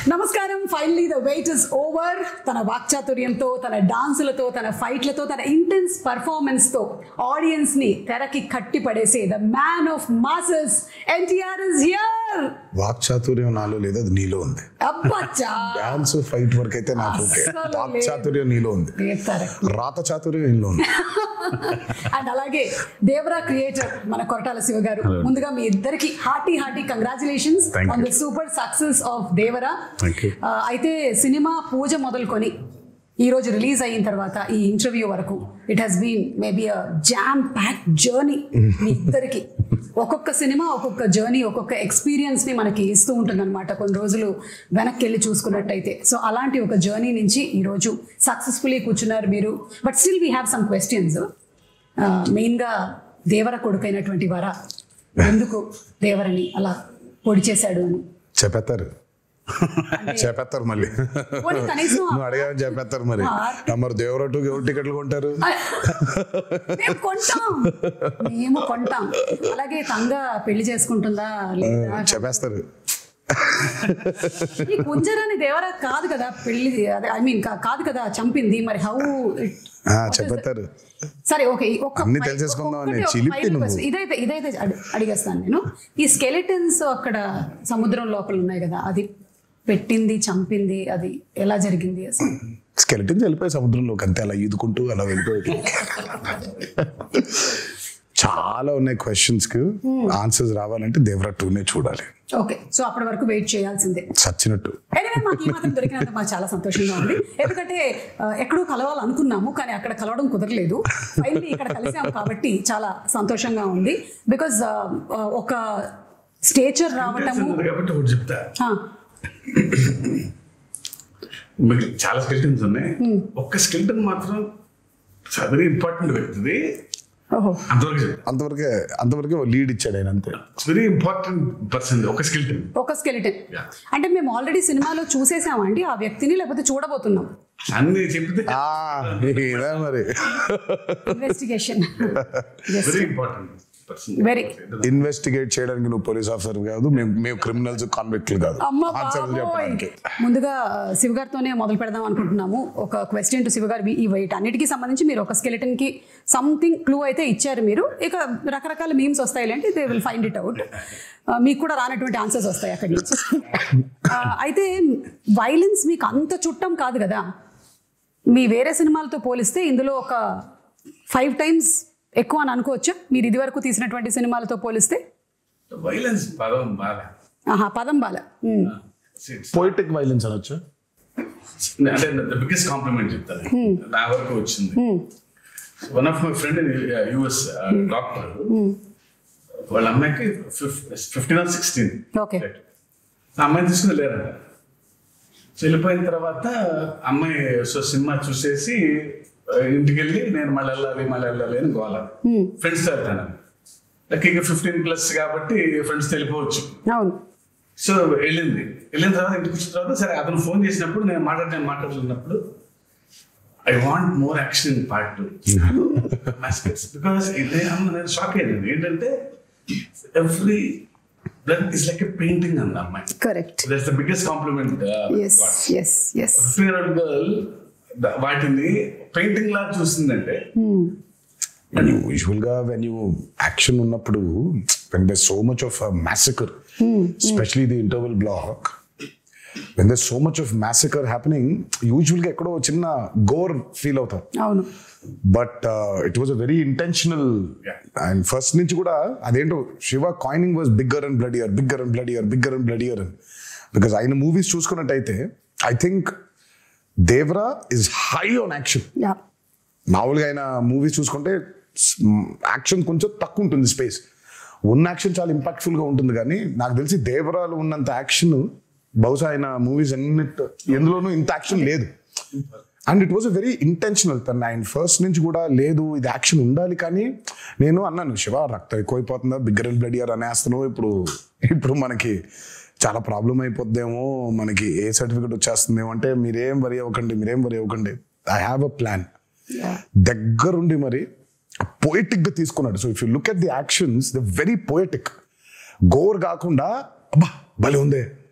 నమస్కారం finally the wait is over తన వాక్చాతుర్యంతో తన డాన్సులతో తన ఫైట్లతో తన ఇంటెన్స్ పర్ఫార్మెన్స్ తో ఆడియన్స్ ని తెరకి కట్టి పడేసే the man of masses NTR is here వాక్చాతుర్యం నాలో లేదు అది నీలో ఉంది అబ్బచ్చా డాన్స్ ఫైట్ వరకు అయితే నాకు ఓకే అస్సలు వాక్చాతుర్యం నీలో ఉంది రాత చాతుర్యం నీలో ఉంది అండ్ అలాగే దేవరా క్రియేటర్ మన కొరటాల శివ గారు ముందుగా మీ ఇద్దరికి హార్టీ హార్టీ కంగ్రాచులేషన్స్ Thank ఆన్ you. The super success of Devara Thank you. ఆ, అయితే సినిమా పూజ మొదలుకొని ఈ రోజు రిలీజ్ అయిన తర్వాత ఈ ఇంటర్వ్యూ వరకు it has been maybe a jam pack journey మీ ఇద్దరికి ఒక్కొక్క సినిమా ఒక్కొక్క జర్నీ ఒక్కొక్క ఎక్స్పీరియన్స్ ని మనకి ఇస్తూ ఉంటుంది అనమాట కొన్ని రోజులు వెనక్కి వెళ్ళి చూసుకున్నట్టయితే సో అలాంటి ఒక జర్నీ నుంచి ఈ రోజు సక్సెస్ఫుల్లీ కూర్చున్నారు మీరు but still we have some questions మెయిన్గా దేవర కొడుకైనటువంటి వర ఎందుకు దేవరని అలా పొడి చేశాడు అని చెప్పేస్తారు చెప్పేస్తారు మళ్ళీ పోనీ కనీసం నువ్వు అడిగావని చెప్పేస్తారు మరి ఆ. మరి దేవరటు ఎవరు టికెట్లు కొంటారు మేము కొంటాం మేము కొంటాం అలాగే తంగ పెళ్లి చేసుకుంటుందా లేదా చెప్పేస్తారు ఈ కుంజరాని దేవరా కాదు కదా పెళ్లి అదే ఐ మీన్ కాదు కదా చంపింది మరి హౌ ఆ, చెప్పేస్తారు సరే ఓకే ఒక్క అన్నీ ఫై- తెలిసేసుకుందాం ఒక్కటి అని ఒక చిలిపి final నువ్వు. question. ఇదైతే ఇదైతే అడి- అడిగేస్తాను నేను ఈ స్కెలిటన్స్ అక్కడ సముద్రం లోపల ఉన్నాయి కదా అది పెట్టింది చంపింది అది ఎలా జరిగింది అసలు స్కెలిటన్స్ వెళ్ళిపోయి సముద్రంలోకి అంతే అలా ఈదుకుంటూ అలా వెళ్ళిపోయి చాలా ఉన్నాయి క్వశ్చన్స్ కి ఆన్సర్స్ రావాలంటే దేవరా టూనే చూడాలి ఓకే సో అప్పటి వరకు వెయిట్ చేయాల్సిందే చచ్చినట్టు ఎనివే మాకు ఈ మాత్రం దొరికినందుకు మాకు చాలా సంతోషంగా ఉంది ఎందుకంటే ఆ, ఎక్కడో కలవాలనుకున్నాము కానీ అక్కడ కలవడం కుదరలేదు ఫైనలీ ఇక్కడ కలిసాము కాబట్టి చాలా సంతోషంగా ఉంది బికాజ్ ఒక స్టేచర్ రావటము ఉంది కాబట్టి ఒకటి చెప్తా ఆ, మీకు చాలా స్కెల్టన్స్ ఉన్నాయి ఒక్క స్కెల్టన్ మాత్రం వెరీ ఇంపార్టెంట్ వ్యక్తిది ఓహో అంతవరకు చెప్తా అంతవరకే అంతవరకే లీడ్ ఇచ్చాడు ఆయన అంతే వెరీ ఇంపార్టెంట్ పర్సన్ ఒక స్కెల్టన్ ఒక స్కెలిటన్ Yeah. అంటే మేము ఆల్రెడీ సినిమాలో చూసేసామండి ఆ వ్యక్తిని లేకపోతే చూడబోతున్నాం అన్ని చెప్తే ఆ, ఇదే మరి investigation very important person Very. Investigate చేయడానికి నువ్వు పోలీస్ ఆఫీసర్ కాదు మేము మేము క్రిమినల్స్ కాన్విక్ట్లు కాదు అమ్మ ఆన్సర్లు బాబోయ్ చెప్పడానికి ముందుగా శివ గారితోనే మొదలు పెడదాం అనుకుంటున్నాము ఒక క్వశ్చన్ టు శివ గారు ఈ వెయిట్ అన్నిటికీ సంబంధించి మీరు ఒక skeleton కి సంథింగ్ క్లూ అయితే ఇచ్చారు మీరు ఇక రకరకాల మీమ్స్ వస్తాయి అంటే they will find it out మీకు కూడా రానటువంటి ఆన్సర్స్ వస్తాయి అక్కడి నుంచి ఆ, అయితే వైలెన్స్ మీకు అంత చుట్టం కాదు కదా మీ వేరే సినిమాలతో పోలిస్తే ఇందులో ఒక ఫైవ్ టైమ్స్ ఎక్కువ అని అనుకోవచ్చా మీరు ఇదివరకు తీసినటువంటి సినిమాలతో పోలిస్తే వైలెన్స్ పదం బాగా ఆహా పదం బాల ఉమ్. పోయిటిక్ వైలెన్స్ అనొచ్చు అంటే బిగ్గెస్ట్ కాంప్లిమెంట్ చెప్తాను నా వరకు వచ్చింది one of my friend US doctor వాళ్ళ అమ్మాయికి ఫిఫ్టీన్ ఆర్ సిక్స్టీన్ ఓకే ఆ అమ్మాయిని తీసుకుని లేరంట సో వెళ్ళిపోయిన తర్వాత అమ్మాయి సో సినిమా చూసేసి ఆ, ఇంటికి వెళ్ళి నేను మళ్ళీ వెళ్ళాలి మళ్ళీ వెళ్ళాలి అని గోల ఫ్రెండ్స్ వెళ్తాను లైక్ ఇక ఫిఫ్టీన్ ప్లస్ కాబట్టి ఫ్రెండ్స్ వెళ్ళిపోవచ్చు అవును సో వెళ్ళింది వెళ్ళిన తర్వాత ఇంటికి వచ్చిన తర్వాత సరే అతను ఫోన్ చేసినప్పుడు నేను మాట్లాడి నేను మాట్లాడుతున్నప్పుడు I want more action in part two because నేను షాక్ అయ్యాను ఏంటంటే every blood is like a painting అంది అమ్మాయి correct that's the biggest compliment yes yes yes fifteen year girl వాటిని పెయింటింగ్ లాగా చూసిందంటే యూజువల్ గా వెన్ యూ యాక్షన్ ఉన్నప్పుడు when they so much of massacre especially the interval block when they so much of massacre happening usual గా ఎక్కడో చిన్న gore feel అవుతాం అవును but it was a very intentional Yeah. And first నుంచి కూడా అదేంటో Shiva coining was bigger and bloodier bigger and bloodier bigger and bloodier because ఆయన movies చూసుకున్నట్టయితే I think Devara is high on action yeah మామూలుగా ఆయన movies చూసుకుంటే action కొంచెం తక్కువ ఉంటుంది స్పేస్ ఉన్న యాక్షన్ చాలా ఇంపాక్ట్ఫుల్ గా ఉంటుంది కానీ నాకు తెలిసి దేవరాలు ఉన్నంత యాక్షన్ బహుశా ఆయన మూవీస్ ఎన్నిట్ ఎందులోనూ ఇంత యాక్షన్ లేదు and it was a very intentional తన ఆయన ఫస్ట్ నుంచి కూడా లేదు ఇది యాక్షన్ ఉండాలి కానీ నేను అన్నాను శివ రక్తం ఎక్కువైపోతుందా బిగ్గర్ అండ్ బ్లడ్ ఇయర్ అనేస్తున్నావు ఇప్పుడు ఇప్పుడు మనకి చాలా ప్రాబ్లం అయిపోద్దేమో మనకి ఏ సర్టిఫికేట్ వచ్చేస్తుందేమో అంటే మీరేం వరి అవ్వకండి మీరేం వరి అవ్వకండి ఐ హ్యావ్ అ ప్లాన్ దగ్గరుండి మరి పోయిటిక్ గా తీసుకున్నాడు so if you look at the actions the very poetic gore కాకుండా అబ్బా భలే ఉందే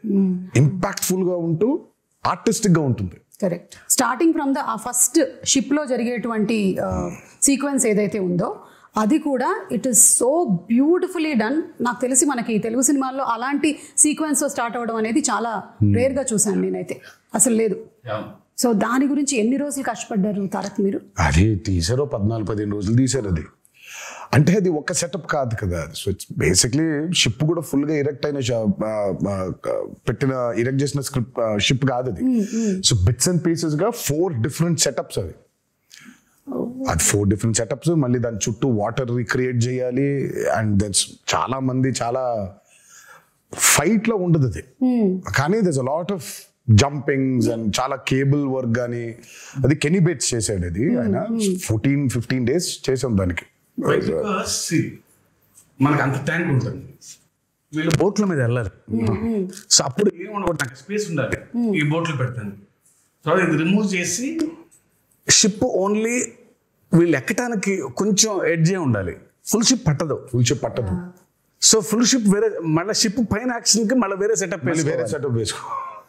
ఇంపాక్ట్ఫుల్ గా ఉంటూ ఆర్టిస్టిక్ గా ఉంటుంది correct starting from the uh first షిప్లో జరిగేటువంటి సీక్వెన్స్ ఏదైతే ఉందో అది కూడా it is so beautifully done నాకు తెలిసి మనకి తెలుగు సినిమాల్లో అలాంటి సీక్వెన్స్ స్టార్ట్ అవ్వడం అనేది చాలా రేర్గా చూశాను నేనైతే అసలు లేదు సో దాని గురించి ఎన్ని రోజులు కష్టపడ్డారు తారక్ మీరు అది తీసారో పద్నాలుగు పదిహేను రోజులు తీసారు అది అంటే అది ఒక సెటప్ కాదు కదా సో ఇట్స్ బేసిక్లీ షిప్ కూడా ఫుల్ గా ఇరెక్ట్ అయిన ష- ఆ, ఆ, పెట్టిన ఇరెక్ట్ చేసిన స్క్రిప్ట్ షిప్ కాదు అది సో బిట్స్ అండ్ పీసెస్ గా ఫోర్ డిఫరెంట్ సెటప్స్ అవి అది ఫోర్ డిఫరెంట్ సెటప్స్ మళ్ళీ దాని చుట్టూ వాటర్ రిక్రియేట్ చేయాలి అండ్ దట్స్ చాలా మంది చాలా ఫైట్ లో ఉండదు అది కానీ thus a lot of jumpings and చాలా కేబుల్ వర్క్ కానీ అది కెనీ బేట్స్ చేసాడు అది ఆయన ఫోర్టీన్ ఫిఫ్టీన్ డేస్ చేసాం దానికి Because, see, మనకు అంత ట్యాంక్ ఉంటుంది వీళ్ళు బోట్ల మీద వెళ్ళాలి సో అప్పుడు ఏం ఉండకూడదు నాకు స్పేస్ ఉండాలి ఈ బోట్లు పెడతాను తర్వాత ఇది రిమూవ్ చేసి షిప్ ఓన్లీ వీళ్ళు ఎక్కడానికి కొంచెం ఎడ్జే ఉండాలి ఫుల్ షిప్ పట్టదు ఫుల్ షిప్ పట్టదు సో ఫుల్ షిప్ వేరే మళ్ళీ షిప్ పైన యాక్షన్ కి మళ్ళీ వేరే సెటప్ మళ్ళీ వేరే సెటప్ వేసుకో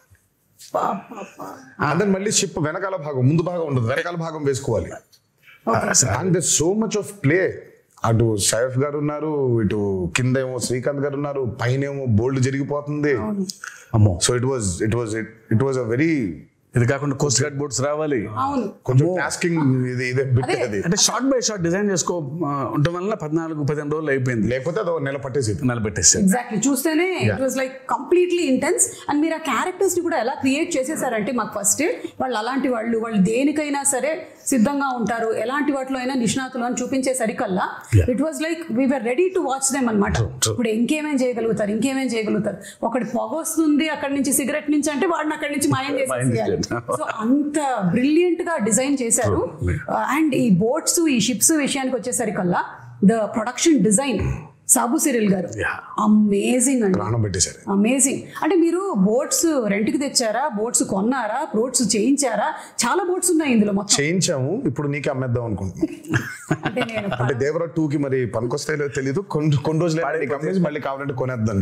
అంటే మళ్ళీ షిప్ వెనకాల భాగం ముందు భాగం ఉండదు వెనకాల భాగం వేసుకోవాలి and the so much of play అటు సైఫ్ గారు ఉన్నారు ఇటు కింద ఏమో శ్రీకాంత్ గారు ఉన్నారు పైన ఏమో బోల్డ్ జరిగిపోతుంది అమ్మో so it was it was it was a very ఇది కాకుండా కోస్ట్ గార్డ్ బోట్స్ రావాలి అవును కొంచెం టాస్కింగ్ ఇది ఇదే బిట్ అదే. అది అంటే షార్ట్ బై షార్ట్ డిజైన్ చేసుకో ఆ, ఉండటం వల్ల పద్నాలుగు పదిహేను రోజులు అయిపోయింది లేకపోతే అది ఒక నెల పట్టేసేది నిలబెట్టేసారు ఎగ్జాక్ట్లీ చూస్తేనే it was like completely intense and మీరు ఆ క్యారెక్టర్స్ ని కూడా ఎలా క్రియేట్ చేసేసారంటే మాకు ఫస్ట్ వాళ్ళు అలాంటి వాళ్ళు వాళ్ళు దేనికైనా సరే సిద్ధంగా ఉంటారు ఎలాంటి వాటిలో అయినా నిష్ణాతులు అని చూపించేసరికల్లా it was like we are ready to watch them అనమాట ఇప్పుడు ఇంకేమేం చేయగలుగుతారు ఇంకేమేం చేయగలుగుతారు ఒకటి పొగ వస్తుంది అక్కడి నుంచి సిగరెట్ నుంచి అంటే వాడిని అక్కడి నుంచి మాయం చేసేయాలి సో అంత బ్రిలియంట్ గా డిజైన్ చేశారు అండ్ ఈ బోట్స్ ఈ షిప్స్ విషయానికి వచ్చేసరికల్లా the production design Sabu Cyril garu Yeah. Amazing అండి ప్రాణం పెట్టేశారు అమేజింగ్ అంటే మీరు బోట్స్ రెంట్కి తెచ్చారా బోట్స్ కొన్నారా బోట్స్ చేయించారా చాలా బోట్స్ ఉన్నాయి ఇందులో మొత్తం చేయించాము ఇప్పుడు నీకే అమ్మేద్దాం అనుకుంటున్నాం అంటే నేను అంటే దేవరా టూ కి మరి పనికొస్తాయో తెలియదు కొన్ని కొన్ని రోజులు నీకు అమ్మేసి మళ్ళీ కావాలంటే కొనేద్దాన్ని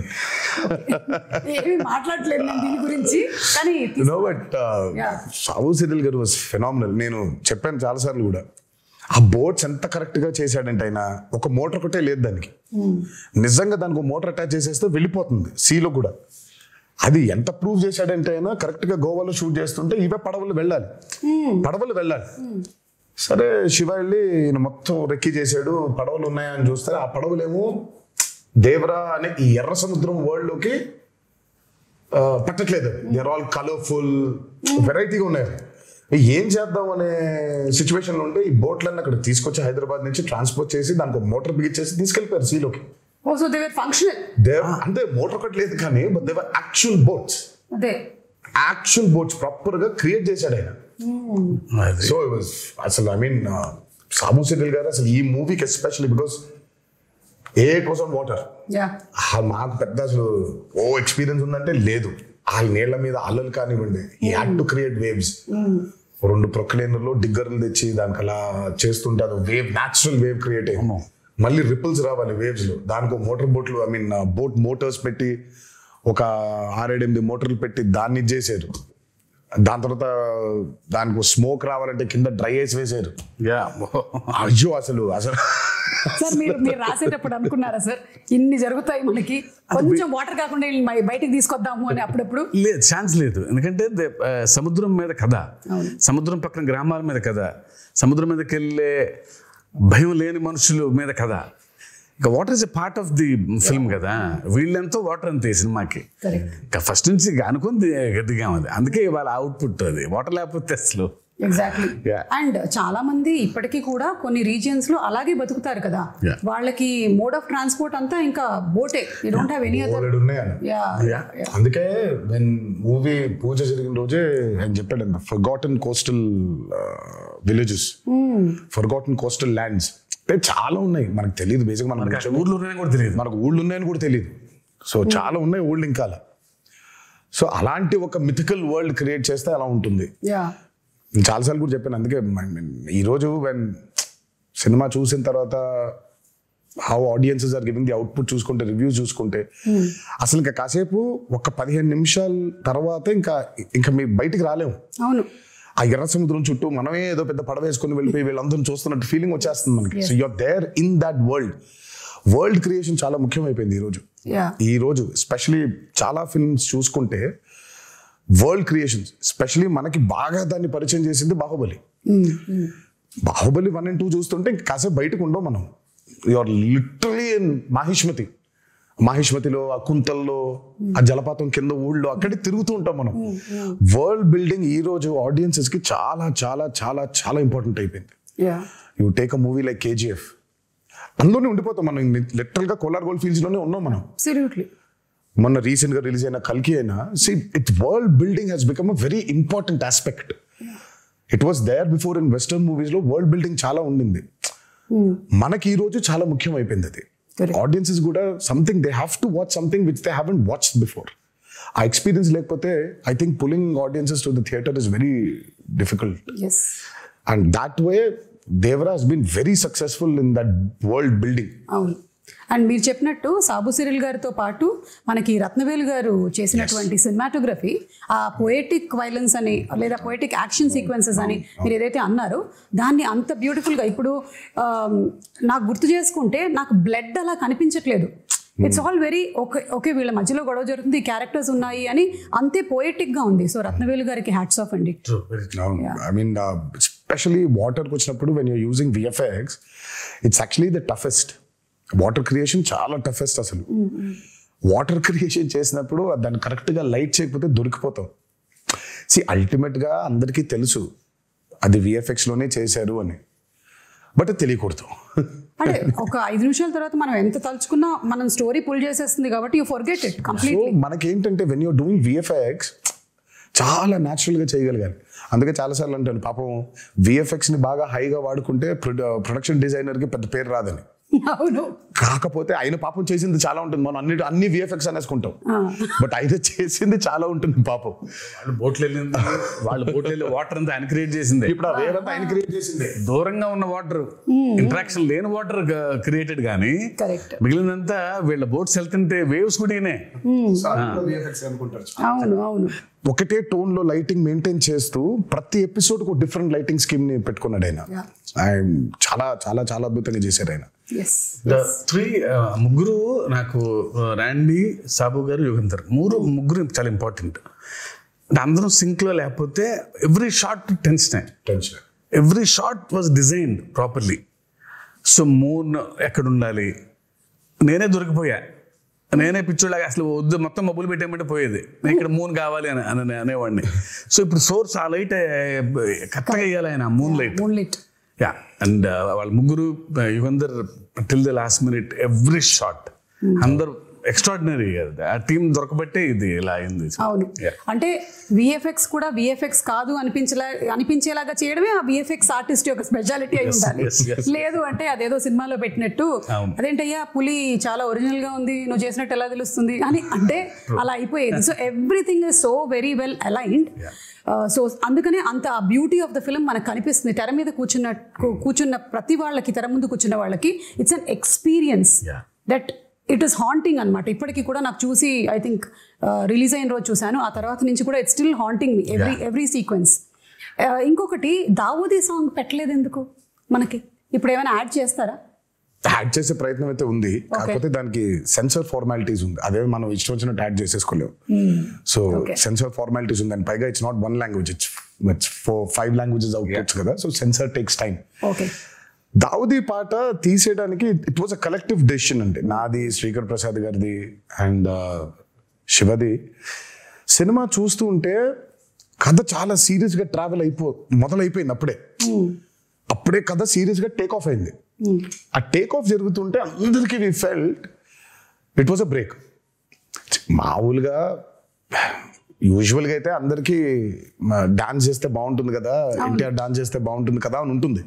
ఏమీ మాట్లాడలేదు నేను దీని గురించి కానీ no but Yeah. Sabu Cyril garu was phenomenal నేను చెప్పాను చాలా సార్లు కూడా ఆ బోట్స్ ఎంత కరెక్ట్ గా చేశాడంటే ఆయన ఒక మోటార్ ఒకటే లేదు దానికి నిజంగా దానికి ఒక మోటార్ అటాచ్ చేసేస్తే వెళ్ళిపోతుంది సీలో కూడా అది ఎంత ప్రూవ్ చేశాడంటే ఆయన కరెక్ట్ గా గోవాలో షూట్ చేస్తుంటే ఇవే పడవలు వెళ్ళాలి పడవలు వెళ్ళాలి సరే శివ వెళ్ళి ఈయన మొత్తం రెక్కి చేశాడు పడవలు ఉన్నాయని చూస్తే ఆ పడవలేమో దేవరా అనే ఈ ఎర్ర సముద్రం వరల్డ్ లోకి ఆ, పట్టట్లేదు దేర్ ఆల్ కలర్ఫుల్ వెరైటీగా ఉన్నాయి ఏం చేద్దాం అనే సిచ్యువేషన్ ఉంటే ఈ బోట్లన్నీ అక్కడ తీసుకొచ్చి హైదరాబాద్ నుంచి ట్రాన్స్పోర్ట్ చేసి దానికి మోటార్ బిగించేసి తీసుకెళ్ళిపోయారు సీలోకి ఓ దే వర్ ఫంక్షనల్ దేవ్ అంటే మోటార్ ఒకటి లేదు కానీ బట్ దేవర్ యాక్చువల్ బోట్స్ అదే యాక్చువల్ బోట్స్ ప్రాపర్ గా క్రియేట్ చేశాడు ఆయన సో ఇట్ వాజ్ అసలు ఐ మీన్ సాము సిరిల్ గారు అసలు ఈ మూవీకి especially because uh it was on water yeah మాకు పెద్ద అసలు ఓ ఎక్స్పీరియన్స్ ఉందంటే లేదు ఆ నీళ్ల మీద అల్లలు కానివ్వండి ఈ హ్యాడ్ టు క్రియేట్ వేవ్స్ రెండు ప్రొక్లైనర్లో డిగ్గర్లు తెచ్చి దానికి అలా చేస్తుంటే అది వేవ్ న్యాచురల్ వేవ్ క్రియేట్ అయ్యి మళ్ళీ రిపుల్స్ రావాలి వేవ్స్ లో దానికి మోటార్ బోట్లు ఐ మీన్ బోట్ మోటార్స్ పెట్టి ఒక ఆరేడెనిమిది మోటార్లు పెట్టి దాన్ని ఇది చేశారు దాని తర్వాత దానికి స్మోక్ రావాలంటే కింద డ్రై ఐస్ వేసారు యా అయ్యో అసలు అసలు సార్ మీరు మీరు రాసేటప్పుడు అనుకున్నారా సార్ ఇన్ని జరుగుతాయి మనకి కొంచెం వాటర్ కాకుండా వీళ్ళని బయ- బయటికి తీసుకొద్దాము అని అప్పుడప్పుడు లేదు ఛాన్స్ లేదు ఎందుకంటే దే- ఆ, సముద్రం మీద కథ సముద్రం పక్కన గ్రామాల మీద కథ సముద్రం మీదకి వెళ్ళే భయం లేని మనుషుల మీద కథ ఇక water is a part of the film కదా వీళ్ళెంతో వాటర్ అంతే ఈ సినిమాకి కరెక్ట్ ఇక ఫస్ట్ నుంచి ఇక అనుకుని ది- దిగాం అది అందుకే ఇవాళ అవుట్పుట్ అది వాటర్ లేకపోతే అసలు ఎగ్జాక్ట్లీ Yeah. అండ్ చాలా మంది ఇప్పటికీ కూడా కొన్ని రీజియన్స్ లో అలాగే బతుకుతారు కదా Yeah. వాళ్ళకి మోడ్ ఆఫ్ ట్రాన్స్పోర్ట్ అంతా ఇంకా బోటే you don't have any other బోలెడు ఉన్నాయి అన్న. యా అందుకే వెన్ మూవీ పూజ జరిగిన రోజే ఆయన చెప్పాడు forgotten coastal villages forgotten coastal lands అంటే చాలా ఉన్నాయి మనకు తెలియదు బేసిక్ మనకు ఊర్లో ఉన్నాయని కూడా తెలియదు మనకు ఊళ్ళు ఉన్నాయని కూడా తెలియదు సో చాలా ఉన్నాయి ఊళ్ళు ఇంకా అలా. సో అలాంటి ఒక మిథికల్ వరల్డ్ క్రియేట్ చేస్తే అలా ఉంటుంది యా నేను చాలాసార్లు కూడా చెప్పాను అందుకే I mean, ఈరోజు వెన్ సినిమా చూసిన తర్వాత how audiences are giving the output చూసుకుంటే రివ్యూస్ చూసుకుంటే అసలు ఇంకా కాసేపు ఒక పదిహేను నిమిషాల తర్వాత ఇంకా ఇంకా మీ బయటికి రాలేము అవును ఆ ఎర్ర సముద్రం చుట్టూ మనమే ఏదో పెద్ద పడవ వేసుకుని వెళ్ళిపోయి వీళ్ళందరం చూస్తున్నట్టు ఫీలింగ్ వచ్చేస్తుంది మనకి so you're there in that world world creation చాలా ముఖ్యమైపోయింది ఈ రోజు యా ఈ రోజు ఎస్పెషలీ చాలా ఫిల్మ్స్ చూసుకుంటే వరల్డ్ క్రియేషన్స్ ఎస్పెషలీ మనకి బాగా దాన్ని పరిచయం చేసింది Baahubali Baahubali one and two చూస్తుంటే ఇంక కాసేపు బయటకు ఉండవు మనం యువర్ లిటరలీ ఇన్ మాహిష్మతి మాహిష్మతిలో ఆ కుంతల్లో ఆ జలపాతం కింద ఊళ్ళో అక్కడే తిరుగుతూ ఉంటాం మనం వరల్డ్ బిల్డింగ్ ఈ రోజు ఆడియన్సెస్ కి చాలా చాలా చాలా చాలా ఇంపార్టెంట్ అయిపోయింది yeah you take a movie like KGF అందులోనే ఉండిపోతాం మనం లిటరల్ గా కోలార్ గోల్డ్ ఫీల్డ్స్ లోనే ఉన్నాం మనం అబ్సల్యూట్లీ మొన్న రీసెంట్ గా రిలీజ్ అయిన కల్కి అయినా see it world building has become a very important aspect it was there before in western movies లో వరల్డ్ బిల్డింగ్ చాలా ఉండింది మనకి ఈ రోజు చాలా ముఖ్యం అయిపోయింది అది Correct. ఆడియన్సెస్ కూడా something they have to watch something which they haven't watch before uh experience లేకపోతే I think pulling audiences to the theatre is very difficult yes and that way Devara has been very successful in that world building అవును and మీరు చెప్పినట్టు సాబు Cyril గారితో పాటు మనకి రత్నవేలు గారు చేసినటువంటి cinematography ఆ పొయటిక్ వైలెన్స్ అని లేదా పొయటిక్ యాక్షన్ సీక్వెన్సెస్ అని మీరు ఏదైతే అన్నారో దాన్ని అంత బ్యూటిఫుల్గా ఇప్పుడు ఆమ్, నాకు గుర్తు చేసుకుంటే నాకు బ్లడ్ అలా కనిపించట్లేదు it's all very okay okay వీళ్ళ మధ్యలో గొడవ జరుగుతుంది క్యారెక్టర్స్ ఉన్నాయి అని అంతే poetic గా ఉంది సో రత్నవేలు గారికి హ్యాట్స్ ఆఫ్ అండి True, very true. I mean especially వాటర్కి వచ్చినప్పుడు when you're using VFX it's actually the toughest water creation చాలా టఫెస్ట్ అసలు వాటర్ క్రియేషన్ చేసినప్పుడు దాన్ని కరెక్ట్గా లైట్ చేయకపోతే దొరికిపోతాం సి అల్టిమేట్గా అందరికీ తెలుసు అది VFX లోనే చేశారు అని బట్ అది తెలియకూడదు అంటే ఒక ఐదు నిమిషాల తర్వాత మనం ఎంత తలుచుకున్నా మనం స్టోరీ పుల్ చేసేస్తుంది కాబట్టి you forget it so completely మనకేంటంటే వెన్ యూర్ డూయింగ్ విఎఫ్ఎక్స్ చాలా న్యాచురల్గా చేయగలగాలి అందుకే చాలాసార్లు అంటాను పాపం VFX ని బాగా హైగా వాడుకుంటే ప్రొడక్షన్ డిజైనర్కి పెద్ద పేరు రాదని అవును కాకపోతే ఆయన పాపం చేసింది చాలా ఉంటుంది మనం అన్ని అన్ని విఎఫ్ఎక్స్ అనేసుకుంటాం బట్ ఆయన చేసింది చాలా ఉంటుంది పాపం వాళ్ళు బోట్లు వెళ్ళింది వాళ్ళు బోట్లు వెళ్ళి వాటర్ అంతా ఆయన క్రియేట్ చేసింది ఇప్పుడు ఆ వేరంతా ఆయన క్రియేట్ చేసింది దూరంగా ఉన్న వాటర్ ఇంటరాక్షన్ లేని వాటర్ క్రియేటెడ్ కానీ కరెక్ట్ మిగిలినంతా వీళ్ళ బోట్స్ వెళ్తుంటే వేవ్స్ కూడా ఈయనే. అవును అవును ఒకటే టోన్ లో లైటింగ్ మెయింటైన్ చేస్తూ ప్రతి ఎపిసోడ్ ఒక డిఫరెంట్ లైటింగ్ స్కీమ్ ని పెట్టుకున్నాడు ఆయన Yeah. ఆయన చాలా చాలా చాలా అద్భుతంగా చేశారు ఆయన ఎస్ The three, uh, ముగ్గురు నాకు uh, ర్యాండీ సాబు గారు యుగంధర్ మూడు ముగ్గురు చాలా ఇంపార్టెంట్ అంటే అందరం సింక్ లో లేకపోతే every shot tension tension every shot was designed properly so moon ఎక్కడ ఉండాలి నేనే దొరికిపోయా నేనే పిచ్చోళ్ళగా అసలు వద్దు మొత్తం మబ్బులు పెట్టేయమంటే పోయేది నేను ఇక్కడ మూన్ కావాలి అని అని అనేవాడిని సో ఇప్పుడు సోర్స్ ఆ లైట్ కరెక్ట్గా వేయాలి ఆయన moon light moon lit yeah and వాళ్ళ ముగ్గురు Yugandhar till the last minute every shot అందరు ఎక్స్ట్రాడినరీ ఆ టీం దొరకబట్టే ఇది ఇలా అయింది అవును Yeah. అంటే విఎఫ్ఎక్స్ కూడా విఎఫ్ఎక్స్ కాదు అనిపించేలా అనిపించేలాగా చేయడమే ఆ విఎఫ్ఎక్స్ ఆర్టిస్ట్ యొక్క స్పెషాలిటీ అయి ఉండాలి yes, yes. లేదు అంటే అదేదో సినిమాలో పెట్టినట్టు అవును. అదేంటయ్యా పులి చాలా ఒరిజినల్ గా ఉంది నువ్వు చేసినట్టు ఎలా తెలుస్తుంది అని అంటే అలా అయిపోయేది so everything is so very well aligned so అందుకనే అంత ఆ బ్యూటీ ఆఫ్ ద ఫిల్మ్ మనకు కనిపిస్తుంది తెర మీద కూర్చున్న కూ- కూర్చున్న ప్రతి వాళ్ళకి తెర ముందు కూర్చున్న వాళ్ళకి it's an experience Yeah. That it is haunting అనమాట ఇప్పటికీ కూడా నాకు చూసి ఐ థింక్ రిలీజ్ అయిన రోజు చూశాను ఆ తర్వాత నుంచి కూడా it's still haunting me every every sequence ఇంకొకటి దావూదీ సాంగ్ పెట్టలేదు ఎందుకు మనకి ఇప్పుడు ఏమైనా యాడ్ చేస్తారా యాడ్ చేసే ప్రయత్నం అయితే ఉంది కాకపోతే దానికి సెన్సర్ ఫార్మాలిటీస్ ఉంది అదే మనం ఇష్టం వచ్చినట్టు యాడ్ చేసేసుకోలేము సో Okay. సెన్సర్ ఫార్మాలిటీస్ ఉంది అండ్ పైగా it's not one language it's it's four five languages outputs కదా so censor takes time okay Daavudi పాట తీసేయడానికి it was a collective decision అండి నాది శ్రీకర్ ప్రసాద్ గారిది అండ్ శివది సినిమా చూస్తూ ఉంటే కథ చాలా సీరియస్ గా ట్రావెల్ అయిపో మొదలైపోయింది అప్పుడే అప్పుడే కథ సీరియస్ గా టేక్ ఆఫ్ అయింది ఆ టేక్ ఆఫ్ జరుగుతుంటే అందరికీ we felt it was a break మామూలుగా యూజువల్గా అయితే అందరికీ డాన్స్ చేస్తే బాగుంటుంది కదా ఎన్టీఆర్ డాన్స్ చేస్తే బాగుంటుంది కదా అని ఉంటుంది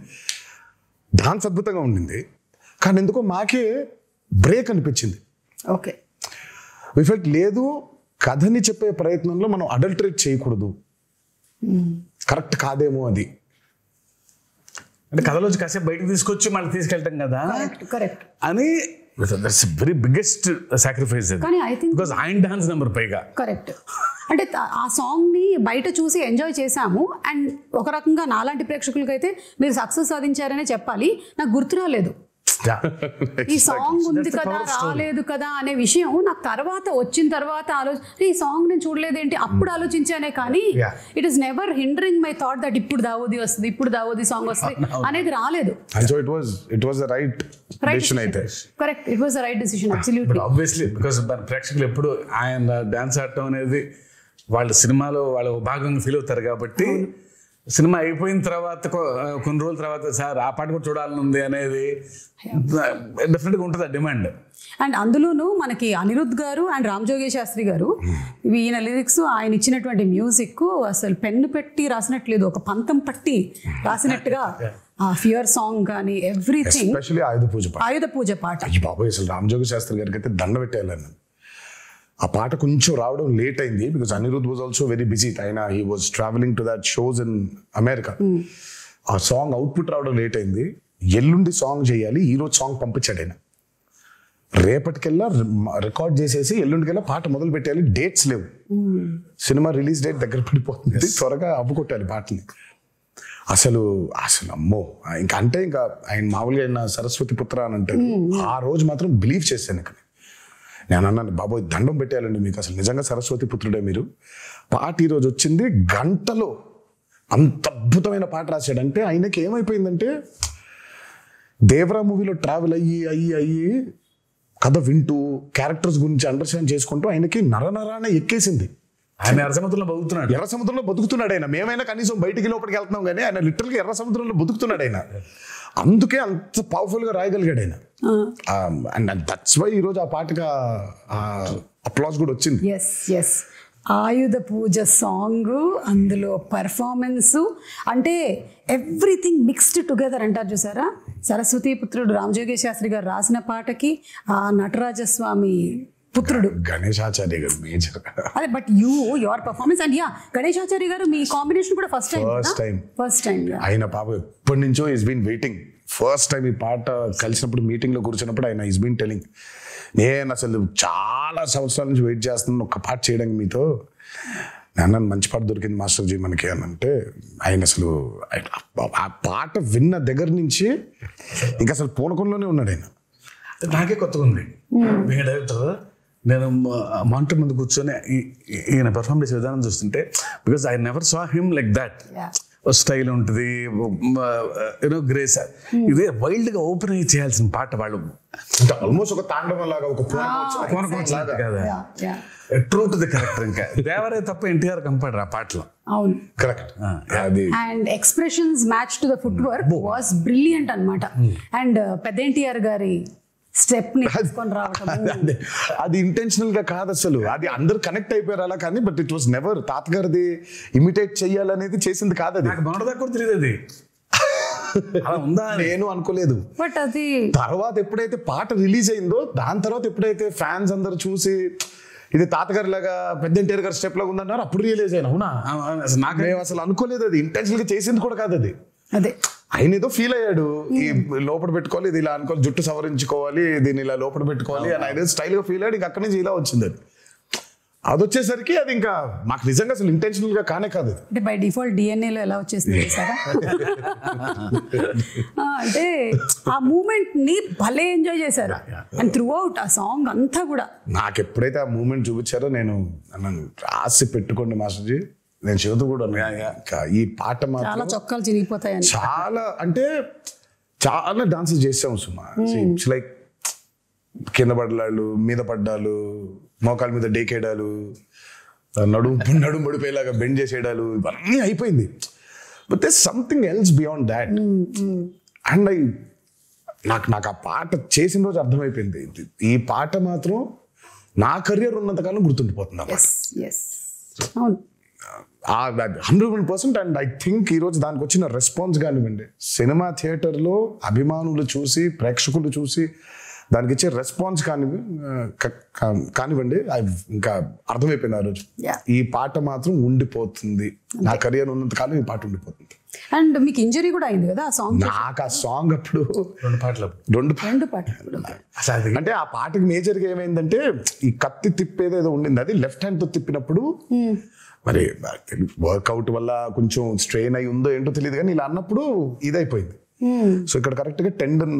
డాన్స్ అద్భుతంగా ఉండింది కానీ ఎందుకో మాకే బ్రేక్ అనిపించింది ఓకే విఫెక్ట్ లేదు కథని చెప్పే ప్రయత్నంలో మనం అడల్టరేట్ చేయకూడదు కరెక్ట్ కాదేమో అది అంటే కథలోంచి కాసేపు బయటకు తీసుకొచ్చి మళ్ళీ తీసుకెళ్ళటం కదా కరెక్ట్ కరెక్ట్ అని దట్స్ వెరీ బిగ్గెస్ట్ సాక్రిఫైస్ అది కానీ I think- బికాస్ ఆయన డాన్స్ నెంబర్ పైగా కరెక్ట్ అంటే త- ఆ సాంగ్ ని బయట చూసి ఎంజాయ్ చేశాము అండ్ ఒక రకంగా నాలాంటి ప్రేక్షకులకైతే మీరు సక్సెస్ సాధించారనే చెప్పాలి నాకు గుర్తు రాలేదు ఈ సాంగ్ ఉంది That's the కదా power of story. రాలేదు కదా అనే విషయం నాకు తర్వాత వచ్చిన తర్వాత ఆలోచన ఈ సాంగ్ నేను చూడలేదేంటి అప్పుడు ఆలోచించానే కానీ Yeah. It is never hindering my thought that ఇప్పుడు దావోది వస్తుంది ఇప్పుడు దావోది సాంగ్ వస్తుంది అనేది రాలేదు and so it was it was the right decision అయితే correct it was the right decision but absolutely obviously because మన ప్రేక్షకులు ఎప్పుడు ఆయన డాన్స్ ఆడటం అనేది వాళ్ళ సినిమాలో వాళ్ళ ఒక భాగంగా ఫీల్ అవుతారు కాబట్టి సినిమా అయిపోయిన తర్వాత కొ- కొన్ని రోజుల తర్వాత సార్ ఆ పాట కూడా చూడాలని ఉంది అనేది డెఫినెట్గా ఉంటుంది ఆ డిమాండ్ అండ్ అందులోనూ మనకి అనిరుద్ గారు అండ్ రామ్ జోగే శాస్త్రి గారు ఇవి ఈయన లిరిక్స్ ఆయన ఇచ్చినటువంటి మ్యూజిక్ అసలు పెన్ను పెట్టి రాసినట్లేదు ఒక పంతం పట్టి రాసినట్టుగా ఆ ఫియర్ సాంగ్ కానీ ఎవ్రీథింగ్ ఎస్పెషల్లీ ఆయుధ పూజ పాట ఆయుధ పూజ పాట అయ్యి బాబోయ్ అసలు రామజోగి శాస్త్రి గారికి అయితే దండ పెట్టేయాలని ఆ పాట కొంచెం రావడం లేట్ అయింది because Anirudh was also very busy ఆయన he was travelling to that shows in America ఆ సాంగ్ అవుట్పుట్ రావడం లేట్ అయింది ఎల్లుండి సాంగ్ చేయాలి ఈ రోజు సాంగ్ పంపించాడు ఆయన రేపటికెల్లా రికార్డ్ చేసేసి ఎల్లుండికెల్లా పాట మొదలు పెట్టాలి డేట్స్ లేవు సినిమా రిలీజ్ డేట్ దగ్గర పడిపోతుంది త్వరగా అవ్వుకొట్టాలి పాటని అసలు అసలు అమ్మో ఇంకా అంటే ఇంకా ఆయన మామూలుగా ఆయన సరస్వతి పుత్ర అని అంటారు ఆ రోజు మాత్రం బిలీవ్ చేశాను ఇక్కడ నేను అన్నాను బాబోయ్ దండం పెట్టేయాలండి మీకు అసలు నిజంగా సరస్వతి పుత్రుడే మీరు పాట ఈరోజు వచ్చింది గంటలో అంత అద్భుతమైన పాట రాశాడంటే ఆయనకి ఏమైపోయిందంటే దేవరా మూవీలో ట్రావెల్ అయ్యి అయ్యి అయ్యి కథ వింటూ క్యారెక్టర్స్ గురించి అండర్స్టాండ్ చేసుకుంటూ ఆయనకి నరనరాన ఎక్కేసింది ఆయన ఎర్రసముద్రంలో బతుకుతున్నాడు ఎర్ర సముద్రంలో బతుకుతున్నాడు ఆయన మేమైనా కనీసం బయటికి లోపలికి వెళ్తున్నాం కానీ ఆయన లిటరల్గా ఎర్ర సముద్రంలో బతుకుతున్నాడు ఆయన అందుకే అంత పవర్ఫుల్ గా రాయగలిగాడు ఆయన అండ్ దట్స్ వై ఈరోజు ఆ పాటగా అప్లాస్ కూడా వచ్చింది yes yes Ayudha Puja song అందులో పర్ఫార్మెన్స్ అంటే ఎవ్రీథింగ్ మిక్స్డ్ టుగెదర్ అంటారు చూసారా సరస్వతి పుత్రుడు రామజోగే శాస్త్రి గారు రాసిన పాటకి ఆ నటరాజస్వామి పుత్రుడు గణేశాచార్య గారు మేజర్ అదే but you your performance and yeah Ganesh Acharya garu మీ కాంబినేషన్ కూడా first time First time. First time ఆయన పాప ఎప్పటి నుంచో is been waiting first time ఈ పాట కలిసినప్పుడు మీటింగ్ లో కూర్చున్నప్పుడు ఆయన ఈస్ బీన్ టెలింగ్ నేను అసలు చాలా సంవత్సరాల నుంచి వెయిట్ చేస్తున్నాను ఒక పాట చేయడానికి మీతో నాన్న మంచి పాట దొరికింది మాస్టర్ జీ మనకి అని అంటే ఆయన అసలు ఆయన- ఆ పాట విన్న దగ్గర నుంచి ఇంకా అసలు పూనకంలోనే ఉన్నాడు ఆయన నాకే కొత్తగా ఉంది మీ డైరెక్టర్ నేను మానిటర్ ముందు కూర్చొని ఈ- ఈ- ఈయన పెర్ఫామ్ చేసే విధానం చూస్తుంటే because I never saw him like that Yeah. Style ఉంటుంది యూనో గ్రేస్ ఇదే వైల్డ్ గా ఓపెన్ అయ్యి చేయాల్సిన పాట వాళ్ళు అంటే ఆల్మోస్ట్ ఒక తాండవం లాగా ఒక పూనకం వచ్చిన- కొనకు వచ్చినట్టు కదా yeah yeah true to the character ఇంకా దేవరే తప్ప ఎన్టీఆర్ కంపాడరు ఆ పాటలో అవును కరెక్ట్ అది and expressions match to the footwork was brilliant అనమాట అండ్ పెద్ద ఎన్టీఆర్ గారి స్టెప్ ని తీసుకొని రావటం అదే. అది ఇంటెన్షనల్ గా కాదు అసలు అది అందరు కనెక్ట్ అయిపోయారు అలా కానీ బట్ ఇట్ వాస్ నెవర్ తాతగారిది ఇమిటేట్ చెయ్యాలనేది చేసింది కాదు అది నాకు మొన్నటిదాకా కూడా తెలియదు అది అలా ఉందా అని. నేను అనుకోలేదు బట్ అది తర్వాత ఎప్పుడైతే పాట రిలీజ్ అయిందో దాని తర్వాత ఎప్పుడైతే ఫ్యాన్స్ అందరు చూసి ఇది తాతగారి లాగా పెద్ద ఎన్టీఆర్ గారి స్టెప్ లాగా ఉందన్నారు అప్పుడు రియలైజ్ అయినా అవునా ఆ, ఆ, అసలు నాకు మేము అసలు అనుకోలేదు అది ఇంటెన్షనల్ గా చేసింది కూడా కాదు అది అదే ఆయన ఏదో ఫీల్ అయ్యాడు ఈ లోపల పెట్టుకోవాలి ఇది ఇలా అనుకోవాలి జుట్టు సవరించుకోవాలి దీన్ని ఇలా లోపల పెట్టుకోవాలి అని ఆయన స్టైల్ గా ఫీల్ అయ్యాడు ఇంకా అక్కడి నుంచి ఇలా వచ్చింది అది అది వచ్చేసరికి అది ఇంకా మాకు నిజంగా అసలు ఇంటెన్షనల్ గా కానే కాదు అది. అంటే బై డిఫాల్ట్ డిఎన్ఏలో ఎలా వచ్చేసింది సారా అంటే ఆ మూమెంట్ ని భలే ఎంజాయ్ చేశారు అండ్ త్రూ అవుట్ ఆ సాంగ్ అంతా కూడా నాకు ఎప్పుడైతే ఆ మూమెంట్ చూపించారో నేను నన్ను రాసి పెట్టుకోండి మాస్టర్జీ నేను చెబుతూ కూడా ఉన్నాను. ఇంకా ఈ పాట చాలా మాత్రం చొక్కాలు చిరిగిపోతాయని చాలా అంటే చాలా డాన్సెస్ చేసాము సుమా ఇట్స్ లైక్ కింద పడ్డాలు మీద పడ్డాలు మోకాల మీద డేకేయడాలు నడుము నడుము పడిపోయేలాగా బెండ్ చేసేయడాలు ఇవన్నీ అయిపోయింది but they something else beyond that and I నాకు నాకు ఆ పాట చేసిన రోజు అర్థమైపోయింది ఇది- ఈ పాట మాత్రం నా కెరియర్ ఉన్నంతకాలం గుర్తుండిపోతుంది అన్నమాట. ఎస్ ఎస్ అవును hundred one percent and I think ఈరోజు దానికి వచ్చిన రెస్పాన్స్ కానివ్వండి సినిమా థియేటర్లో అభిమానులు చూసి ప్రేక్షకులు చూసి దానికి ఇచ్చే రెస్పాన్స్ కాని క- కా- కానివ్వండి అది ఇంకా అర్థమైపోయింది ఆ రోజు Yeah. ఈ పాట మాత్రం ఉండిపోతుంది నా కెరియర్ ఉన్నంత కాలం ఈ పాట ఉండిపోతుంది అండ్ మీకు ఇంజరీ కూడా అయింది కదా ఆ సాంగ్ నాకు ఆ సాంగ్ అప్పుడు రెండు పాటలు రెండు రెండు పాటలు కూడా అసలు అది అంటే ఆ పాటకి మేజర్గా ఏమైందంటే ఈ కత్తి తిప్పేది ఏదో ఉండింది అది లెఫ్ట్ హ్యాండ్ తో తిప్పినప్పుడు మరి వర్కౌట్ వల్ల కొంచెం స్ట్రెయిన్ అయి ఉందో ఏంటో తెలియదు కానీ ఇలా అన్నప్పుడు ఇదైపోయింది సో ఇక్కడ కరెక్ట్ గా టెండన్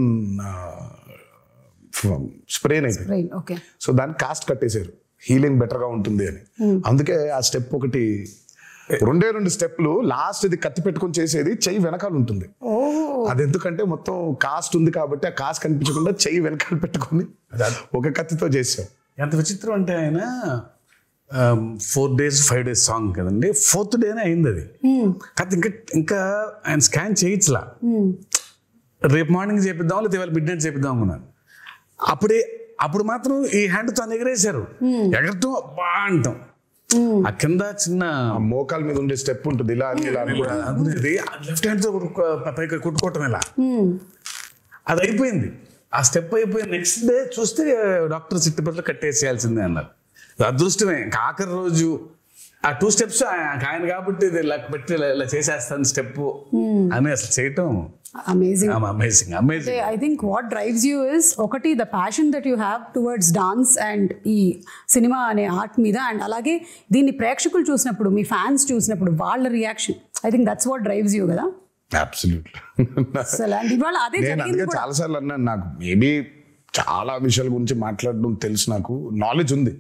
స్ప్రెయిన్ అయిపోయింది రైట్ ఓకే సో దాన్ని కాస్ట్ కట్టేశారు హీలింగ్ బెటర్ గా ఉంటుంది అని అందుకే ఆ స్టెప్ ఒకటి రెండే రెండు స్టెప్లు లాస్ట్ ఇది కత్తి పెట్టుకొని చేసేది చెయ్యి వెనకాల ఉంటుంది ఓ అది ఎందుకంటే మొత్తం కాస్ట్ ఉంది కాబట్టి ఆ కాస్ట్ కనిపించకుండా చెయ్యి వెనకాల పెట్టుకొని ఒక కత్తితో చేసాం ఎంత విచిత్రం అంటే ఆయన four days five days song కదండి ఫోర్త్ డేనే అయింది అది కాదు ఇంకా ఇంకా ఆయన స్కాన్ చేయించలా రేపు మార్నింగ్ చేపిద్దాం లేదా ఇవాళ మిడ్ నైట్ చేపిద్దాం అనుకున్నాను అప్పుడే అప్పుడు మాత్రం ఈ హ్యాండ్ తో ఎగరేశారు ఎగరటం అబ్బా అంటాం ఆ కింద చిన్న ఆ మోకాల మీద ఉండే స్టెప్ ఉంటుంది ఇలా అని ఇలా అని కూడా అనుకునేది లెఫ్ట్ హ్యాండ్ తో కొట్టుకో- పైకి కొట్టుకోవటం ఎలా అది అయిపోయింది ఆ స్టెప్ అయిపోయి నెక్స్ట్ డే చూస్తే డాక్టర్ సిట్టుపట్ల కట్టేసేయాల్సిందే అన్నారు అదృష్టమే ఇంకా ఆఖరి రోజు ఆ టూ స్టెప్స్ ఆయన కాబట్టి ఇది ఇలా పెట్టి ఇలా- ఇలా చేసేస్తాను స్టెప్ అని అసలు చేయటం amazing amazing amazing I think what drives you is ఒకటి the passion that you have towards dance and ఈ సినిమా అనే ఆర్ట్ మీద అండ్ అలాగే దీన్ని ప్రేక్షకులు చూసినప్పుడు మీ ఫ్యాన్స్ చూసినప్పుడు వాళ్ళ reaction I think that's what drives you కదా అబ్సల్యూట్ అసలు అండ్ ఇవాళ అదే నేను జరిగింది అందుకే కూడా చాలా సార్లు అన్నాను నాకు మేబీ చాలా విషయాల గురించి మాట్లాడడం తెలుసు నాకు నాలెడ్జ్ ఉంది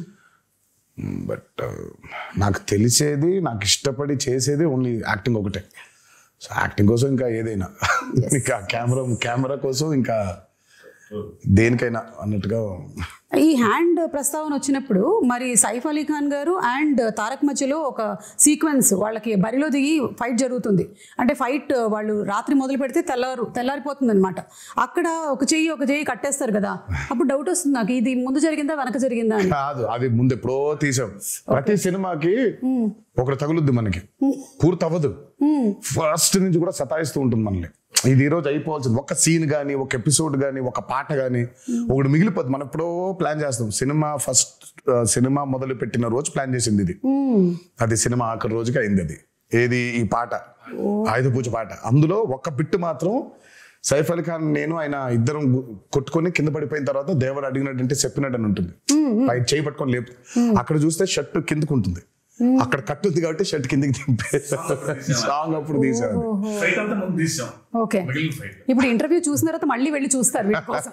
బట్ నాకు తెలిసేది నాకు ఇష్టపడి చేసేది ఓన్లీ యాక్టింగ్ ఒకటే సో యాక్టింగ్ కోసం ఇంకా ఏదైనా ఇంకా కెమెరా కెమెరా కోసం ఇంకా దేనికైనా అన్నట్టుగా ఈ హ్యాండ్ ప్రస్తావన వచ్చినప్పుడు మరి సైఫ్ అలీ ఖాన్ గారు అండ్ తారక్ మధ్యలో ఒక సీక్వెన్స్ వాళ్ళకి బరిలో దిగి ఫైట్ జరుగుతుంది అంటే ఫైట్ వాళ్ళు రాత్రి మొదలు పెడితే తెల్లారు తెల్లారిపోతుంది అనమాట అక్కడ ఒక చెయ్యి ఒక చెయ్యి కట్టేస్తారు కదా అప్పుడు డౌట్ వస్తుంది నాకు ఇది ముందు జరిగిందా వెనక జరిగిందా అని కాదు అది ముందు ఎప్పుడో తీసాం ప్రతి సినిమాకి ఒకటి తగులుద్ది మనకి పూర్తి అవ్వదు ఫస్ట్ నుంచి కూడా సతాయిస్తూ ఉంటుంది మనల్ని ఇది ఈ రోజు అయిపోవాల్సింది ఒక సీన్ కానీ ఒక ఎపిసోడ్ కానీ ఒక పాట కానీ ఒకటి మిగిలిపోద్ది మనం ఎప్పుడో ప్లాన్ చేస్తాం సినిమా ఫస్ట్ సినిమా మొదలు పెట్టిన రోజు ప్లాన్ చేసింది ఇది అది సినిమా ఆఖరి రోజుకి అయింది అది ఏది ఈ పాట ఆయుధ పూజ పాట అందులో ఒక బిట్టు మాత్రం సైఫ్ అలీ ఖాన్ నేను ఆయన ఇద్దరం గు- కొట్టుకొని కింద పడిపోయిన తర్వాత దేవుడు అడిగినట్టు చెప్పినట్టు అని ఉంటుంది పై చేయి పట్టుకొని లేపు అక్కడ చూస్తే షర్ట్ కిందకు ఉంటుంది అక్కడ కట్టు ఉంది కాబట్టి షర్ట్ కిందకి దింపే సాంగ్ అప్పుడు తీసాను ఫైట్ అంతా ముందు తీసాం ఓకే మిగిలిన ఫైట్ ఇప్పుడు ఇంటర్వ్యూ చూసిన తర్వాత మళ్ళీ వెళ్ళి చూస్తారు వీటి కోసం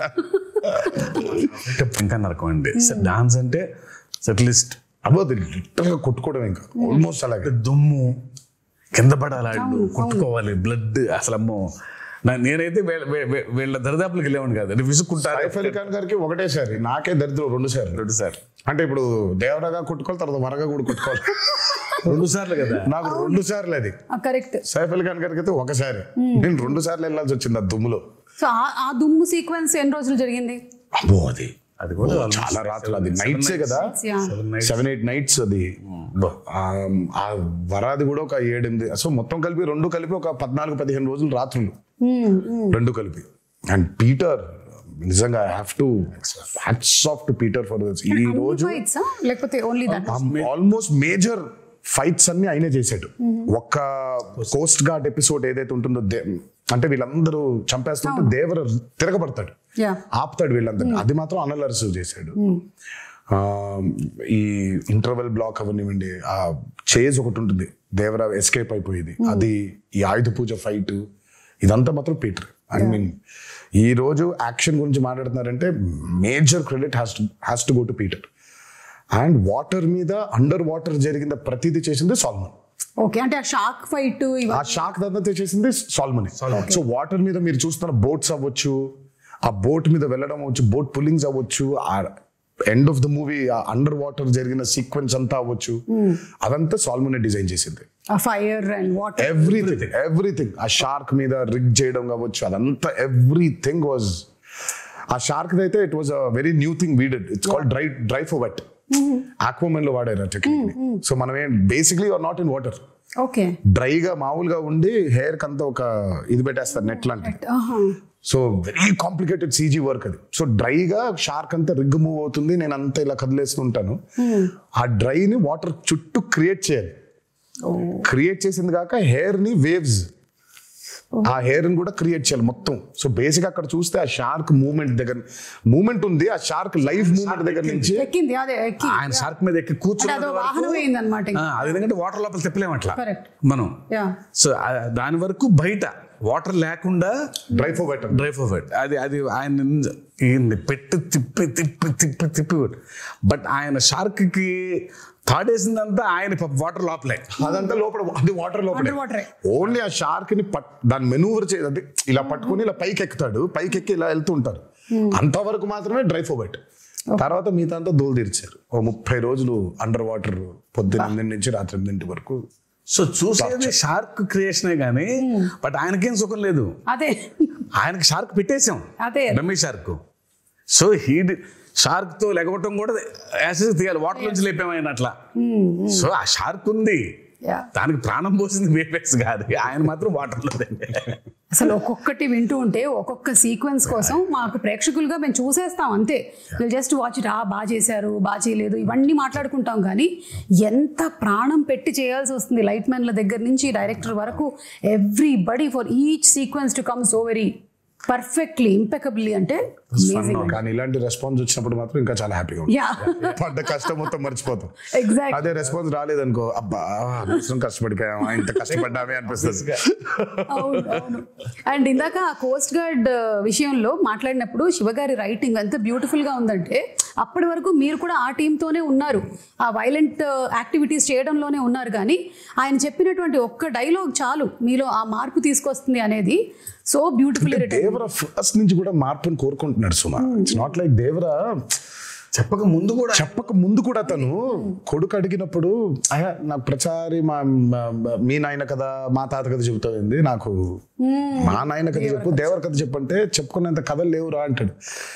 ఇంకా నరకం అండి డాన్స్ అంటే అట్లీస్ట్ అబ్బో లిటరల్ గా కొట్టుకోవడం ఇంకా ఆల్మోస్ట్ అలాగే దుమ్ము కింద పడాలి ఆళ్ళు, కొట్టుకోవాలి బ్లడ్ అసలు అమ్మో నా- నేనైతే వీళ్ళ- వీ- వీ- వీళ్ళ దరిదాపులకు వెళ్ళేవాడిని కాదు అంటే విసుక్కుంటారు సైఫ్ అలీ ఖాన్ గారికి ఒకటేసారి నాకే దరిద్రం రెండు సార్లు రెండు సార్ అంటే ఇప్పుడు దేవరగా కొట్టుకోవాలి తర్వాత వరగా కూడా కొట్టుకోవాలి రెండు సార్లు కదా నాకు రెండు సార్లు అది కరెక్ట్ సైఫ్ అలీ ఖాన్ గారికి అయితే ఒకసారి నేను రెండు సార్లు వెళ్ళాల్సి వచ్చింది ఆ దుమ్ములో సో ఆ దుమ్ము సీక్వెన్స్ ఎన్ని రోజులు జరిగింది అబ్బో అది అది కూడా ఓ, చాలా రాత్రులు అది నైట్సే కదా Yeah. సెవెన్ ఎయిట్ నైట్స్ అది ఆ, ఆ వరాది కూడా ఒక ఏడెనిమిది సో మొత్తం కలిపి రెండు కలిపి ఒక పద్నాలుగు పదిహేను రోజులు రాత్రులు రెండు కలిపి అండ్ పీటర్ నిజంగా have to hats off to Peter for this ఈ రోజు ఫైట్స్ లేకపోతే only that almost major fights అన్ని ఆయనే చేశాడు ఒక్క కోస్ట్ గార్డ్ ఎపిసోడ్ ఏదైతే ఉంటుందో దే- అంటే వీళ్ళందరూ చంపేస్తుంటే దేవర తిరగబడతాడు యా ఆపుతాడు వీళ్ళందరినీ అది మాత్రం అనలర్సు చేశాడు ఆ, ఈ ఇంటర్వెల్ బ్లాక్ అవనివ్వండి ఆ చేజ్ ఒకటి ఉంటుంది దేవరా ఎస్కేప్ అయిపోయేది అది ఈ ఆయుధ పూజ ఫైట్ ఇదంతా మాత్రం పీటర్ ఐ మీన్ ఈ రోజు యాక్షన్ గురించి మాట్లాడుతున్నారంటే major credit has to has to go to Peter and water మీద అండర్ వాటర్ జరిగిన ప్రతిదీ చేసింది సాల్మన్ ఓకే అంటే ఆ షాక్ ఫైట్ ఆ షాక్ దంతా చేసింది సాల్మన్ సో వాటర్ మీద మీరు చూస్తున్న బోట్స్ అవ్వచ్చు ఆ బోట్ మీద వెళ్ళడం అవ్వచ్చు బోట్ పుల్లింగ్స్ అవ్వచ్చు ఆ ఎండ్ ఆఫ్ ద మూవీ ఆ అండర్ వాటర్ జరిగిన సీక్వెన్స్ అంతా అవ్వచ్చు అదంతా సాల్మన్ డిజైన్ చేసింది ఆ fire and water everything everything ఆ షార్క్ మీద రిగ్ చేయడం కావచ్చు అదంతా ఎవ్రీథింగ్ వాజ్ ఆ షార్క్ అయితే it was a very new thing we did it's called dry dry for wet Aquaman లో వాడారు ఆ టెక్నిక్ సో మనం ఏం basically are not in water okay డ్రైగా మామూలుగా ఉండి హెయిర్ కంతా ఒక ఇది పెట్టేస్తారు నెట్ లాంటి so very complicated CG work అది సో డ్రైగా షార్క్ అంతా రిగ్ మూవ్ అవుతుంది నేను అంతా ఇలా కదిలేస్తుంటాను ఆ డ్రైని వాటర్ చుట్టూ క్రియేట్ చేయాలి క్రియేట్ చేసింది కాక హెయిర్ ని వేవ్స్ ఆ హెయిర్ ని కూడా క్రియేట్ చేయాలి మొత్తం సో బేసిక్ అక్కడ చూస్తే ఆ షార్క్ మూమెంట్ దగ్గర మూమెంట్ ఉంది ఆ షార్క్ లైవ్ మూమెంట్ దగ్గర నుంచి ఎక్కింది అదే ఎక్కి ఆయన షార్క్ మీద ఎక్కి అంటే కూర్చున్న అదో వరకు- వాహనం అయింది అనమాట ఆ, అది ఎందుకంటే వాటర్ లోపల తిప్పలేము అట్లా Correct. మనం యా సో ఆ, దాని వరకు బయట వాటర్ లేకుండా dry for better dry forward అది అది ఆయన ఈయన్ని పెట్టి తిప్పి తిప్పి తిప్పి తిప్పి బట్ ఆయన షార్క్ కి తాడేసిందంతా ఆయన వాటర్ లోపలే అదంతా లోపల అది వాటర్ లోపల Under water ఏ. ఓన్లీ ఆ షార్క్ ని పట్ దాన్ని మెనూవర్ చే అది ఇలా పట్టుకొని ఇలా పైకి ఎక్కుతాడు పైకి ఎక్కి ఇలా వెళ్తూ ఉంటారు అంతవరకు మాత్రమే డ్రై ఫోబెట్ తర్వాత మిగతా అంతా దోలు తీర్చారు ఓ ముప్పై రోజులు అండర్ వాటర్ పొద్దున్న ఎనిమిది నుంచి రాత్రి ఎనిమిదింటి వరకు సో చూసేది షార్క్ క్రియేషనే కానీ బట్ ఆయనకేం సుఖం లేదు అదే ఆయనకి షార్క్ పెట్టేశాం అదే. Ramesh shark so he shark తో లెగవటం కూడా యాసిడ్ తీయాలి వాటర్ నుంచి లేపాము ఆయన అట్లా సో ఆ షార్క్ ఉంది యా దానికి ప్రాణం పోసింది వేపేస్ కాదు ఆయన మాత్రం వాటర్లో అసలు ఒక్కొక్కటి వింటూ ఉంటే ఒక్కొక్క సీక్వెన్స్ కోసం మాకు ప్రేక్షకులుగా మేము చూసేస్తాం అంతే వీళ్ళు జస్ట్ వాచ్ ఇట్ ఆ బాగా చేశారు బాగా చేయలేదు ఇవన్నీ మాట్లాడుకుంటాం కానీ ఎంత ప్రాణం పెట్టి చేయాల్సి వస్తుంది లైట్ మ్యాన్ల దగ్గర నుంచి డైరెక్టర్ వరకు everybody for each sequence to come so very perfectly impeccably అంటే amazing. కానీ ఇలాంటి రెస్పాన్స్ వచ్చినప్పుడు మాత్రం ఇంకా చాలా హ్యాపీగా ఉంటుంది యా పడ్డ కష్టం మొత్తం మర్చిపోతాం ఎగ్జాక్ట్ అదే రెస్పాన్స్ రాలేదనుకో అబ్బా అనవసరం కష్టపడిపోయామా ఇంత కష్టపడ్డామే అనిపిస్తుంది అవును అవును అండ్ ఇందాక ఆ కోస్ట్ గార్డ్ విషయంలో మాట్లాడినప్పుడు శివగారి రైటింగ్ ఎంత బ్యూటిఫుల్ గా ఉందంటే అప్పటి వరకు మీరు కూడా ఆ టీంతోనే ఉన్నారు ఆ వైలెంట్ యాక్టివిటీస్ చేయడంలోనే ఉన్నారు కానీ ఆయన చెప్పినటువంటి ఒక్క డైలాగ్ చాలు మీలో ఆ మార్పు తీసుకొస్తుంది అనేది సో బ్యూటిఫుల్ దేవర ఫస్ట్ నుంచి కూడా మార్పుని కోరుకుంటున్నాడు సుమా ఇట్స్ నాట్ లైక్ దేవర చెప్పక ముందు కూడా చెప్పక ముందు కూడా తను కొడుకు అడిగినప్పుడు "అయ్యా, నాకు ప్రచారి మా మా- మీ నాయన కదా మా తాత కథ చెబుతుంది నాకు మా నాయన కథ చెప్పు దేవర కథ చెప్పంటే చెప్పుకునేంత కథలు లేవురా అంటాడు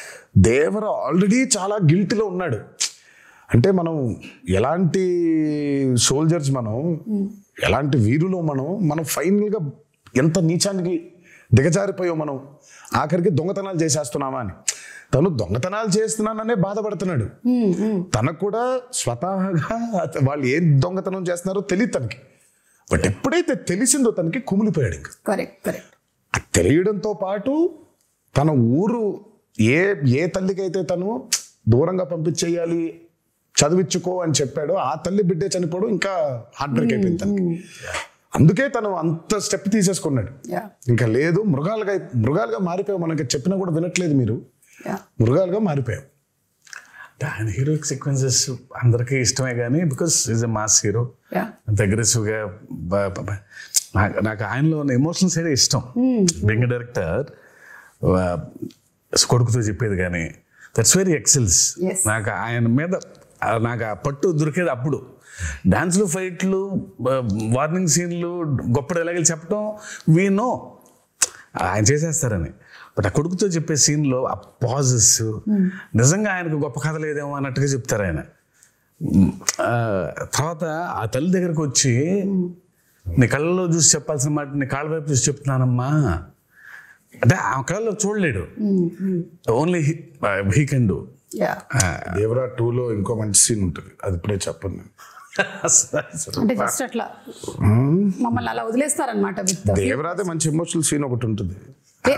దేవర ఆల్రెడీ చాలా గిల్టీలో ఉన్నాడు అంటే మనం ఎలాంటి సోల్జర్స్ మనం ఎలాంటి వీరులో మనం మనం ఫైనల్గా ఎంత నీచానికి దిగజారిపోయాం మనం ఆఖరికి దొంగతనాలు చేసేస్తున్నామా అని తను దొంగతనాలు చేస్తున్నాననే బాధపడుతున్నాడు తనకు కూడా స్వతహాగా అత- వాళ్ళు ఏం దొంగతనం చేస్తున్నారో తెలియదు తనకి బట్ ఎప్పుడైతే తెలిసిందో తనకి కుమిలిపోయాడు ఇంకా కరెక్ట్ కరెక్ట్ ఆ తెలియడంతో పాటు తన ఊరు ఏ ఏ తల్లికైతే తను దూరంగా పంపించేయాలి చదివించుకో అని చెప్పాడో ఆ తల్లి బిడ్డే చనిపోవడం ఇంకా హార్ట్ బ్రేక్ అయిపోయింది తనకి అందుకే తను అంత స్టెప్ తీసేసుకున్నాడు యా ఇంకా లేదు మృగాలుగా మృగాలుగా మారిపోయావు మనకి చెప్పినా కూడా వినట్లేదు మీరు యా మృగాలుగా మారిపోయావు ఆయన హీరోయిక్ సీక్వెన్సెస్ అందరికీ ఇష్టమే కానీ because is a mass hero yeah అంత అగ్రెసివ్గా నాకు నాకు ఆయనలో ఉన్న ఎమోషనల్ సైడ్ ఇష్టం బెంగ డైరెక్టర్ కొడుకుతో చెప్పేది కానీ దట్స్ వెరీ ఎక్సెల్స్ Yes. నాకు ఆయన మీద ఆ, నాకు ఆ పట్టు దొరికేది అప్పుడు డాన్స్లు ఫైట్లు వార్నింగ్ సీన్లు గొప్ప డైలాగులు చెప్పడం వీ నో ఆయన చేసేస్తారని బట్ ఆ కొడుకుతో చెప్పే సీన్లో ఆ పాజెస్ నిజంగా ఆయనకు గొప్ప కథ లేదేమో అన్నట్టుగా చెప్తారు ఆయన ఆ, తర్వాత ఆ తల్లి దగ్గరకు వచ్చి నీ కళ్ళలో చూసి చెప్పాల్సిన మాట నీ కాళ్ళ వైపు చూసి చెప్తున్నానమ్మా అంటే ఆ కళ్ళలో చూడలేడు only he can do yeah Devara టూలో ఇంకో మంచి సీన్ ఉంటుంది అది ఇప్పుడే చెప్పను నేను. అంటే జస్ట్ అట్లా మమ్మల్ని అలా వదిలేస్తారనమాట విత్ దేవరాదే మంచి ఎమోషనల్ సీన్ ఒకటి ఉంటుంది ఏ,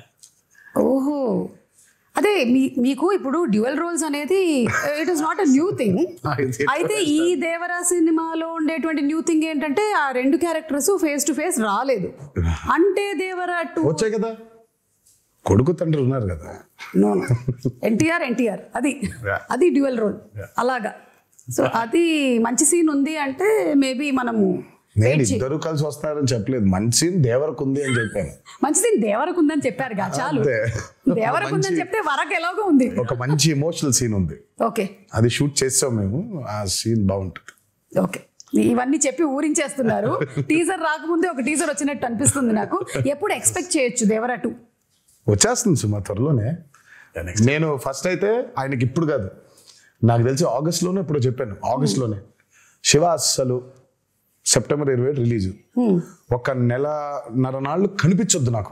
ఓహో అదే మీ మీకు ఇప్పుడు డ్యూయల్ రోల్స్ అనేది it is not a new thing అయితే ఈ దేవరా సినిమాలో ఉండేటువంటి న్యూ థింగ్ ఏంటంటే ఆ రెండు క్యారెక్టర్స్ ఫేస్ టు ఫేస్ రాలేదు అంటే దేవరా టూ వచ్చాయి కదా కొడుకు తండ్రి ఉన్నారు కదా నో ఎన్టీఆర్ ఎన్టీఆర్ అది అది డ్యూయల్ రోల్ అలాగా సో అది మంచి సీన్ ఉంది అంటే మేబీ మనము నేను ఇద్దరు కలిసి వస్తారని చెప్పలేదు మంచి సీన్ దేవరకు ఉంది అని చెప్పాను మంచి సీన్ దేవరకు ఉందని చెప్పారు గా చాలు అంతే. దేవరకు ఉందని చెప్తే వరకు ఎలాగో ఉంది ఒక మంచి ఎమోషనల్ సీన్ ఉంది ఓకే అది షూట్ చేసాం మేము ఆ సీన్ బాగుంటుంది ఓకే ఇవన్నీ చెప్పి ఊరించేస్తున్నారు టీజర్ రాకముందే ఒక టీజర్ వచ్చినట్టు అనిపిస్తుంది నాకు ఎప్పుడు ఎక్స్పెక్ట్ చేయొచ్చు దేవరా టూ వచ్చేస్తుంది సుమా త్వరలోనే నేను ఫస్ట్ అయితే ఆయనకి ఇప్పుడు కాదు నాకు తెలిసి ఆగస్ట్లోనే ఇప్పుడు చెప్పాను ఆగస్ట్లోనే శివ అస్సలు సెప్టెంబర్ ఇరవై రిలీజ్ ఒక నెలన్నర నాళ్ళు కనిపించొద్దు నాకు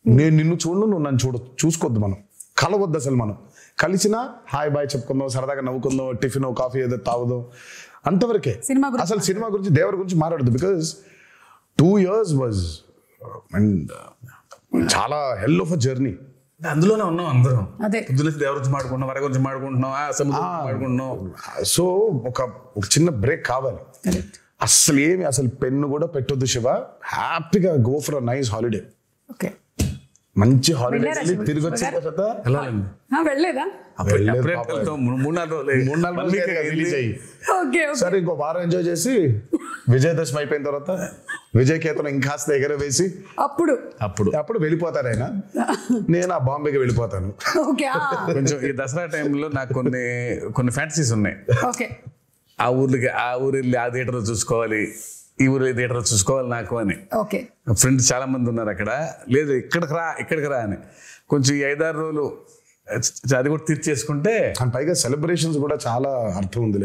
నేను నిన్ను చూడను నువ్వు నన్ను చూడ చూసుకోవద్దు మనం కలవద్దు అసలు మనం కలిసినా హాయ్ బాయ్ చెప్పుకుందాం సరదాగా నవ్వుకుందాం టిఫిన్ కాఫీ ఏదో తాగుదాం అంతవరకే సినిమా గురించి అసలు సినిమా గురించి దేవర గురించి మాట్లాడదు because two years was and చాలా హెల్ ఆఫ్ అ జర్నీ అందులోనే ఉన్నాం అందరం అదే. పొద్దున్న దేవర గురించి మాడుకుంటున్నాం వర గురించి మాడుకుంటున్నాం ఆ సముద్రం గురించి మాడుకుంటున్నాం సో ఒక ఒక చిన్న బ్రేక్ కావాలి కరెక్ట్ అసలు ఏమి అసలు పెన్ను కూడా పెట్టొద్దు శివ హ్యాపీగా go for a nice holiday okay మంచి హాలిడే వెళ్ళారా శివ? తిరిగి వచ్చిన తర్వాత వెళ్ళాలండి వెళ్ళలేదా అప్పుడు వెళ్ళలేదు అప్పుడే పాపం. వెళ్తాం. మూడు మూడు నాలుగు రోజులు మూడు నాలుగు One week రోజులు అయింది. రిలీజ్ అయ్యి ఓకే ఓకే సరే ఇంకో వారం ఎంజాయ్ చేసి విజయదశమి అయిపోయిన తర్వాత విజయ్ కేతనం ఇంకాస్త ఎగర వేసి అప్పుడు అప్పుడు అప్పుడు వెళ్ళిపోతారు ఆయన నేను ఆ బాంబేకి వెళ్ళిపోతాను ఓకే కొంచెం ఈ దసరా టైంలో నాకు కొన్ని కొన్ని ఫ్యాంటసీస్ ఉన్నాయి ఓకే ఆ ఊర్లకి ఆ ఊరు వెళ్ళి ఆ థియేటర్ చూసుకోవాలి ఈ ఊరు థియేటర్ చూసుకోవాలి నాకు అని ఓకే ఫ్రెండ్స్ చాలా మంది ఉన్నారు అక్కడ లేదు ఇక్కడికి రా ఇక్కడికి రా అని కొంచెం ఈ ఐదారు రోజులు అది కూడా తీర్చేసుకుంటే అండ్ పైగా సెలబ్రేషన్స్ కూడా చాలా అర్థం ఉందిలే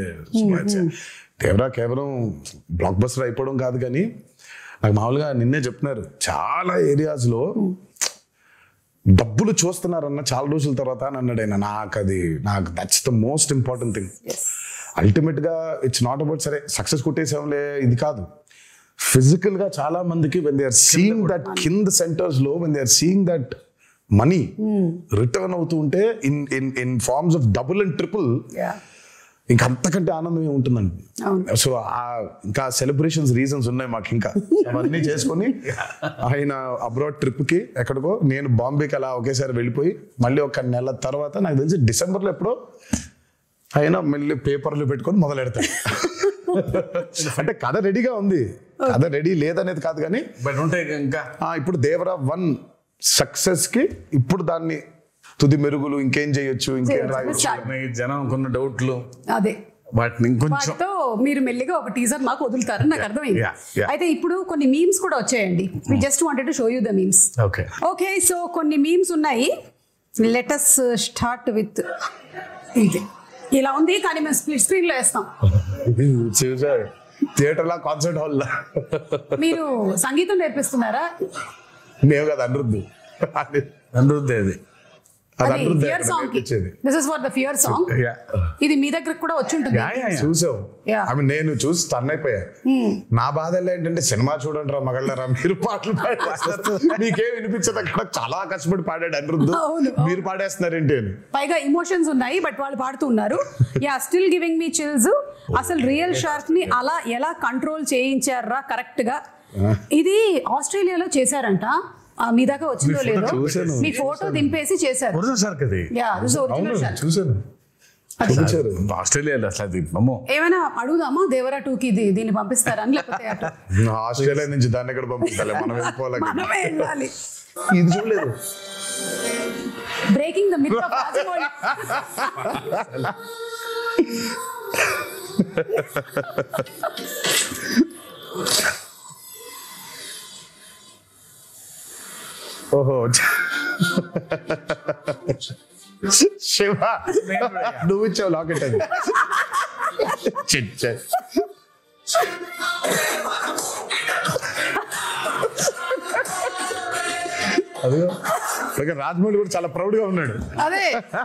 దేవరా కేవలం బ్లాక్ బస్టర్ అయిపోవడం కాదు కానీ నాకు మామూలుగా నిన్నే చెప్తున్నారు చాలా ఏరియాస్లో డబ్బులు చూస్తున్నారన్న చాలా రోజుల తర్వాత అని అన్నాడు ఆయన నాకు అది నాకు that's the most important thing ultimate గా ఇట్స్ నాట్ అబౌట్ సరే సక్సెస్ కొట్టేసాంలే ఇది కాదు ఫిజికల్ గా చాలా మందికి when they are seeing that కింద సెంటర్స్ లో when they are seeing that money return అవుతూ ఉంటే in in in forms of double and triple yeah ఇంకా అంతకంటే ఆనందమే ఉంటుందండి అవును. సో ఆ ఇంకా సెలబ్రేషన్స్ రీజన్స్ ఉన్నాయి మాకు ఇంకా అవన్నీ చేసుకొని ఆయన అబ్రాడ్ ట్రిప్ కి ఎక్కడికో నేను బాంబేకి అలా ఒకేసారి వెళ్ళిపోయి మళ్ళీ ఒక నెల తర్వాత నాకు తెలిసి డిసెంబర్లో ఎప్పుడో ఆయన మళ్ళీ పేపర్లు పెట్టుకొని మొదలు పెడతాడు అంటే కథ రెడీగా ఉంది కథ రెడీ లేదనేది కాదు కానీ బట్ ఉంటాయి ఇంకా ఆ, ఇప్పుడు దేవరా వన్ సక్సెస్ కి ఇప్పుడు దాన్ని తుది మెరుగులు ఇంకేం చేయొచ్చు ఇంకేం రాయొచ్చు Start. ఉన్నాయి, జనం కొన్ని డౌట్లు అదే వాటిని ఇంకొంచెం వాటితో మీరు మెల్లిగా ఒక టీజర్ మాకు వదులుతారని నాకు అర్థమైంది yeah, yeah. అయితే ఇప్పుడు కొన్ని మీమ్స్ కూడా వచ్చాయండి we just wanted to show you the memes okay okay so కొన్ని మీమ్స్ ఉన్నాయి లెటస్ స్టార్ట్ విత్ ఇది ఇలా ఉంది కానీ మేము స్ప్లిట్ స్క్రీన్ లో వేస్తాం చూసారు థియేటర్ లా కాన్సర్ట్ హాల్ లా మీరు సంగీతం నేర్పిస్తున్నారా మేము కదా అనిరుద్ధు అది అనురుద్ది అది అది అది అనిరుద్ధే ఫియర్ అక్కడ సాంగ్ నేర్పించేది this is for the fear song Yeah. ఇది మీ దగ్గరకు కూడా వచ్చి ఉంటుంది Yeah, yeah, yeah. చూసావు Yeah. ఆమె నేను చూసి టర్న్ అయిపోయా నా బాధ ఎలా ఏంటంటే సినిమా చూడండి రా మగళ్ళరా మీరు పాటలు పాడేస్తారు మీకేం వినిపించదు అక్కడ చాలా కష్టపడి పాడాడు అనిరుద్ధు అవును. మీరు పాడేస్తున్నారేంటి అని పైగా ఇమోషన్స్ ఉన్నాయి బట్ వాళ్ళు పాడుతూ ఉన్నారు yeah still giving me chills అసలు రియల్ షార్క్ ని అలా ఎలా కంట్రోల్ చేయించారా కరెక్ట్ గా ఇది ఆస్ట్రేలియాలో చేశారంట ఆ, మీ దాకా వచ్చిందో లేదో చూశాను. మీ ఫోటో దింపేసి చేశారు ఒరిజినల్ సార్ అది యా దిస్ అవును ఒరిజినల్ షార్క్ చూసాను అది. చూపించారు ఆస్ట్రేలియాలో అసలు అది అమ్మో ఏమైనా అడుగుదామా దేవరా టూకి ఇది దీన్ని పంపిస్తారని లేకపోతే అటు ఆస్ట్రేలియా నుంచి దాన్ని ఎక్కడ పంపించాలి మనం వెళ్ళిపోవాలి మనమే వెళ్ళాలి ఇది చూడలేదు breaking the myth of Rajamouli ఓహో శివ నువ్వు ఇచ్చావు లాకెట్ అది చిచ్చ అదిగో ఇక రాజమౌళి కూడా చాలా ప్రౌడ్ గా ఉన్నాడు అదే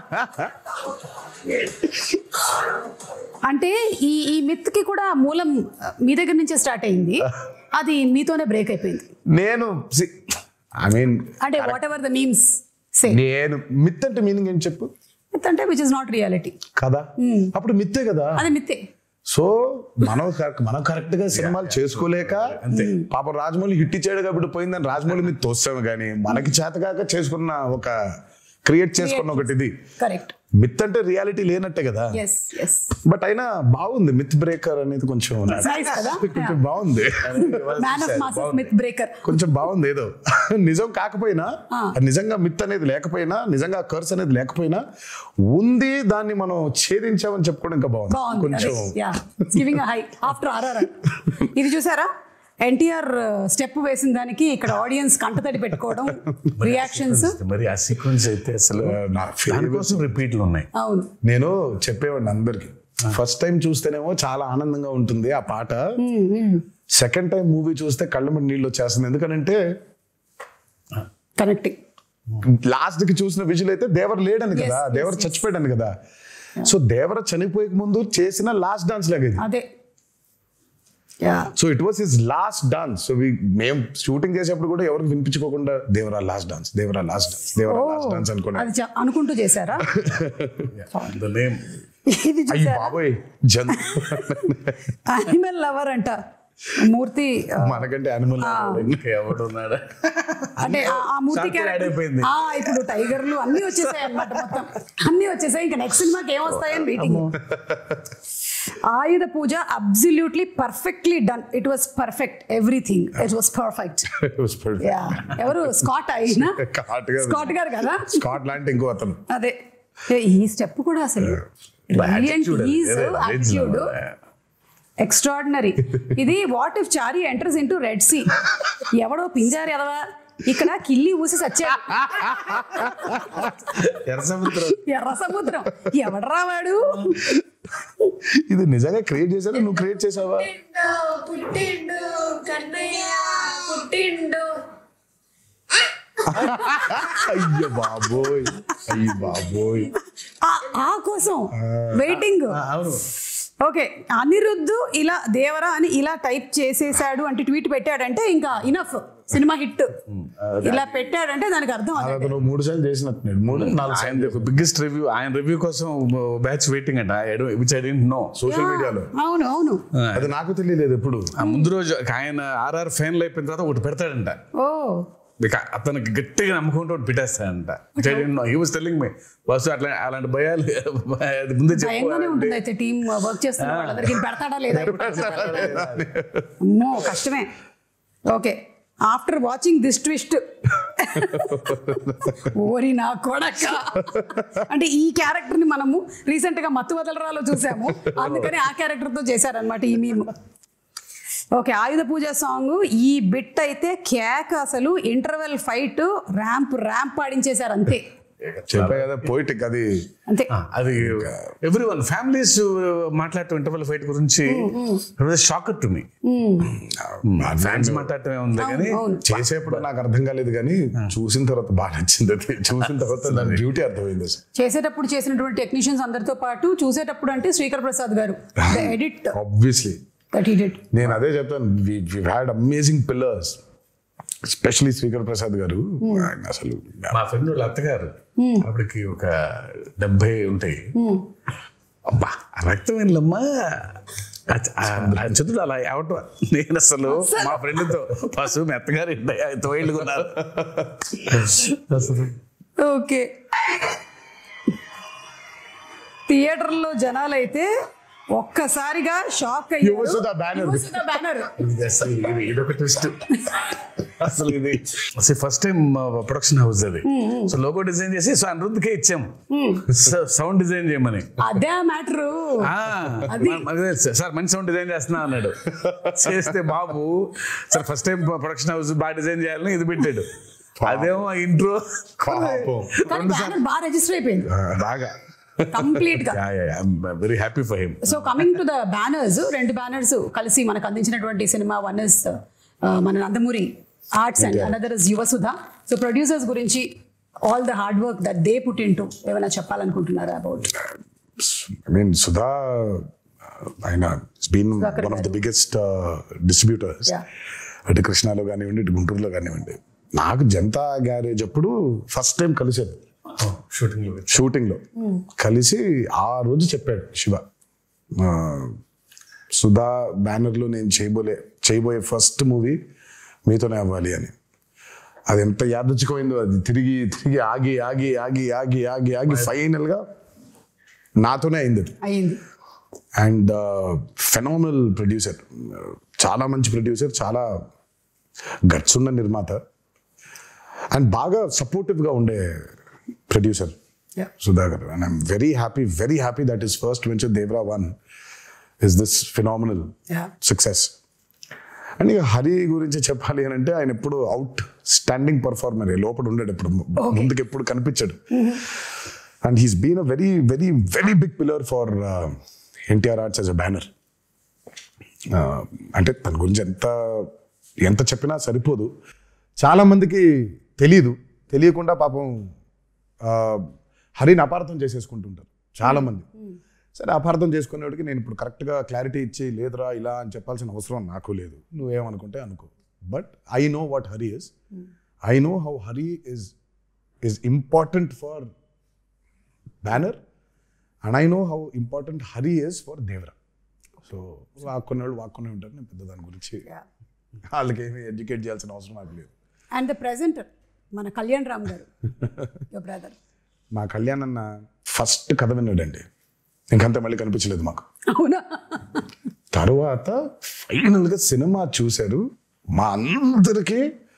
అంటే ఈ ఈ మిత్ కి కూడా మూలం మీ దగ్గర నుంచే స్టార్ట్ అయింది అది మీతోనే బ్రేక్ అయిపోయింది నేను ఐ మీన్ అంటే whatever the memes say నేను మిత్ అంటే మీనింగ్ ఏంటి చెప్పు మిత్ అంటే విచ్ ఇస్ నాట్ రియాలిటీ కదా అప్పుడు మిత్తే కదా అది మిత్తే సో మనం కరెక్ట్ మనం కరెక్ట్ గా సినిమాలు చేసుకోలేక పాపం రాజమౌళి హిట్ ఇచ్చాడు కాబట్టి పోయిందని రాజమౌళి మీద తోస్తాము కానీ మనకి చేతగాక చేసుకున్న ఒక క్రియేట్ చేసుకున్న ఒకటి ఇది కరెక్ట్ మిత్ అంటే రియాలిటీ లేనట్టే కదా ఎస్ ఎస్ బట్ అయినా బాగుంది మిత్ బ్రేకర్ అనేది కొంచెం నైస్ కదా కొంచెం బాగుంది man of masses myth breaker కొంచెం బాగుంది ఏదో నిజం కాకపోయినా నిజంగా మిత్ అనేది లేకపోయినా నిజంగా కర్స్ అనేది లేకపోయినా ఉంది దాన్ని మనం ఛేదించామని చెప్పుకోవడం ఇంకా బాగుంది బాగుంది కొంచెం yeah giving high after RR ఇది చూసారా ఎన్టీఆర్ స్టెప్ వేసిన దానికి ఇక్కడ ఆడియన్స్ కంటతడి పెట్టుకోవడం రియాక్షన్స్ మరి ఆ సీక్వెన్స్ అయితే అసలు నా favorite. దానికోసం రిపీట్లు ఉన్నాయి అవును నేను చెప్పేవాడిని అందరికి ఫస్ట్ టైం చూస్తేనేమో చాలా ఆనందంగా ఉంటుంది ఆ పాట సెకండ్ టైం మూవీ చూస్తే కళ్ళ మీద నీళ్ళు వచ్చేస్తుంది ఎందుకనంటే కనెక్టింగ్ లాస్ట్ కి చూసిన విజువల్ అయితే దేవర లేడని కదా yes, దేవర చచ్చిపోయాడని కదా సో దేవర చనిపోయే ముందు చేసిన లాస్ట్ డాన్స్ లాగా ఇది అదే yeah so it was his last dance so మేము షూటింగ్ చేసేప్పుడు కూడా ఎవరికి వినిపించుకోకుండా Devara last dance Devara last dance Devara last dance అనుకున్నా అది చ- అనుకుంటూ చేశారా ద నేమ్ ఇది అయ్యి చూసారా బాబోయ్ జన్ అనిమల్ లవర్ అంట మూర్తి ఆ, మనకంటే యానిమల్ ఇంకా ఎవడు ఉన్నాడా అంటే ఆ- ఆ మూర్తి Shark character- add అయిపోయింది. ఆ, ఇప్పుడు టైగర్లు అన్ని వచ్చేసాయి అన్నమాట మొత్తం అన్ని వచ్చేసాయి ఇంకా నెక్స్ట్ సినిమాకి ఏమొస్తాయని waiting Ayudha Puja absolutely perfectly done it was perfect everything it was perfect yeah ఎవరు స్కాట్ అయినా Scott గారు. స్కాట్ గారు కదా స్కాట్ లాంటి ఇంకో అతను అదే ఏ, ఈ స్టెప్ కూడా అసలు Attitude అది. ఈజ్ అదే, అదే, యాటిట్యూడ్ అదే. ఎక్స్ట్రాడినరీ ఇది what if Chari enters into Red Sea ఎవడో పింజారు ఎదవా ఇక్కడ కిల్లి ఊసి సచ్చాడు ఎర్ర సముద్రం ఎర్ర సముద్రం ఎవడరా వాడు ఇది నిజంగా క్రియేట్ చేశారా నువ్వు క్రియేట్ చేసావా పుట్టిండు పుట్టిండు కన్నయ్య పుట్టిండు అయ్యో బాబోయ్ అయ్యో బాబోయ్ ఆ- ఆ కోసం వెయిటింగ్ అవును ఓకే అనిరుద్ధు ఇలా దేవరా అని ఇలా టైప్ చేసేసాడు అంటే ట్వీట్ పెట్టాడంటే ఇంకా ఇనఫ్ సినిమా హిట్ ఇలా పెట్టాడంటే దానికి అర్థం అది అదే అతను మూడు సార్లు చేసినట్టున్నాడు మూడు నాలుగు సార్లు ఆయన బిగ్గెస్ట్ రివ్యూ ఆయన రివ్యూ కోసం బ్యాచ్ వెయిటింగ్ అంట which I didn't know social మీడియాలో అవును అవును అది నాకు తెలియలేదు ఎప్పుడు ఆ ముందు రోజు ఆయన ఆర్ఆర్ ఫైనల్ అయిపోయిన తర్వాత ఒకటి పెడతాడంట ఓ ఇక అతనికి గట్టిగా నమ్ముకుంటూ ఒకటి పెట్టేస్తాడంట he was telling me bus అట్లా అలాంటి భయాలు అది ముందే భయంగానే చెప్పు ఉంటుంది అయితే టీం వర్క్ చేస్తున్న వాళ్ళందరికీ పెడతాడా లేదా అమ్మో కష్టమే okay after watching this twist ఓరి నా కొడక అంటే ఈ క్యారెక్టర్ ని మనము రీసెంట్ గా మత్తు వదలరాలో చూసాము అందుకని ఆ క్యారెక్టర్ తో చేశారనమాట ఈ meme okay Ayudha Puja song ఈ బిట్ అయితే కేక్ అసలు ఇంటర్వెల్ ఫైట్ ర్యాంప్ ర్యాంప్ పాడించేశారు అంతే చెప్పా కదా పోయిటిక్ అది అంతే అది ఎవ్రీ వన్ ఫ్యామిలీస్ మాట్లాడటం ఇంటర్వల్ ఫైట్ గురించి షాక్ టు మీ ఫ్యాన్స్ మాట్లాడటం ఉంది కానీ అవును చేసేప్పుడు నాకు అర్థం కాలేదు కానీ చూసిన తర్వాత బాగా నచ్చింది అది చూసిన తర్వాత దాని బ్యూటీ అర్థమైంది అసలు చేసేటప్పుడు చేసినటువంటి టెక్నీషియన్స్ అందరితో పాటు చూసేటప్పుడు అంటే Srikar Prasad garu the edit obviously that he did నేను అదే చెప్తాను we had amazing pillars especially Srikar Prasad garu ఆయన అసలు మా ఫ్రెండ్ వాళ్ళ అత్తగారు ఆవిడకి ఒక డెబ్బై ఉంటాయి అబ్బా ఆ రక్తం వెళ్ళమ్మా చదువు అలా అవటం నేను అసలు మా ఫ్రెండ్తో పశువు మీ అత్తగారు తోయిళ్ళు కొన్నారు అసలు ఓకే థియేటర్లో జనాలైతే ఒక్కసారిగా షాక్ యువసుధ banner. బ్యానర్ ఇది అసలు ఇది ఇదొక ట్విస్ట్ అసలు ఇది అసలు ఫస్ట్ టైం ప్రొడక్షన్ హౌస్ అది సో లోగో డిజైన్ చేసి సో అనిరుద్ధ్కే ఇచ్చాం సౌండ్ డిజైన్ చేయమని అదే మ్యాటరు ఆ, మ- అదే సార్, సార్ మంచి సౌండ్ డిజైన్ చేస్తున్నా అన్నాడు చేస్తే బాబు sir first time production house బాగా డిజైన్ చేయాలని ఇది పెట్టాడు అదేమో ఇంట్రో పాపం. కానీ బ్యానర్ బాగా రిజిస్టర్ అయిపోయింది బాగా కంప్లీట్ గా very happy for him so coming to the banners రెండు బ్యానర్స్ కలిసి మనకు అందించినటువంటి సినిమా వన్ ఇస్ మన Nandamuri arts and another is Yuvasudha so producers గురించి all the hard work that they put in to ఏమైనా చెప్పాలనుకుంటున్నారా అబౌట్ ఐ మీన్ సుధా ఆయన been Sudhakar one of the garu. Biggest distributors Yeah. అటు కృష్ణాలో కానివ్వండి ఇటు గుంటూరులో కానివ్వండి నాకు జనతా గ్యారేజ్ అప్పుడు ఫస్ట్ టైం కలిసాను షూటింగ్ లో షూటింగ్ లో కలిసి ఆ రోజు చెప్పాడు శివ ఆ, సుధా బ్యానర్ లో నేను చేయబోలే చేయబోయే ఫస్ట్ మూవీ మీతోనే అవ్వాలి అని అది ఎంత యాదృచ్ఛికమైందో అది తిరిగి తిరిగి ఆగి ఆగి ఆగి ఆగి ఆగి ఆగి ఫైనల్ గా నాతోనే అయింది అది అయ్యింది అండ్ ఫెనామినల్ ప్రొడ్యూసర్ చాలా మంచి ప్రొడ్యూసర్ చాలా గట్స్ ఉన్న నిర్మాత అండ్ బాగా సపోర్టివ్గా ఉండే producer Yeah. Sudhakar and I'm very happy very happy that is first venture Devara one is this phenomenal Yeah. Success and ఇక హరి గురించి చెప్పాలి అని అంటే ఆయన ఎప్పుడు అవుట్ స్టాండింగ్ పర్ఫార్మర్ లోపల ఉండడు ఎప్పుడు ముందుకు ఎప్పుడు కనిపించాడు and he's been a very very very big pillar for NTR arts as a banner అంటే తన గురించి ఎంత ఎంత చెప్పినా సరిపోదు చాలా మందికి తెలియదు తెలియకుండా పాపం ఆ, హరిని అపార్థం చేసేసుకుంటుంటారు చాలా మంది సరే అపార్థం చేసుకునేవాడికి నేను ఇప్పుడు కరెక్ట్గా క్లారిటీ ఇచ్చి లేదురా ఇలా అని చెప్పాల్సిన అవసరం నాకు లేదు నువ్వేమనుకుంటే అనుకో but I know what Hari is I know how Hari is is important for banner and I know how important Hari is for Devara so వాక్కునే వాళ్ళు వాక్కునే ఉంటారు నేను పెద్ద దాని గురించి వాళ్ళకి ఏమి ఎడ్యుకేట్ చేయాల్సిన అవసరం నాకు లేదు అండ్ ద ప్రెజెంటర్ మన కళ్యాణ్ రామ్ గారు యువర్ బ్రదర్ మా కళ్యాణ్ అన్న ఫస్ట్ కథ విన్నాడండి ఇంకంతే మళ్ళీ కనిపించలేదు మాకు అవునా తర్వాత ఫైనల్గా సినిమా చూశారు మా అందరికీ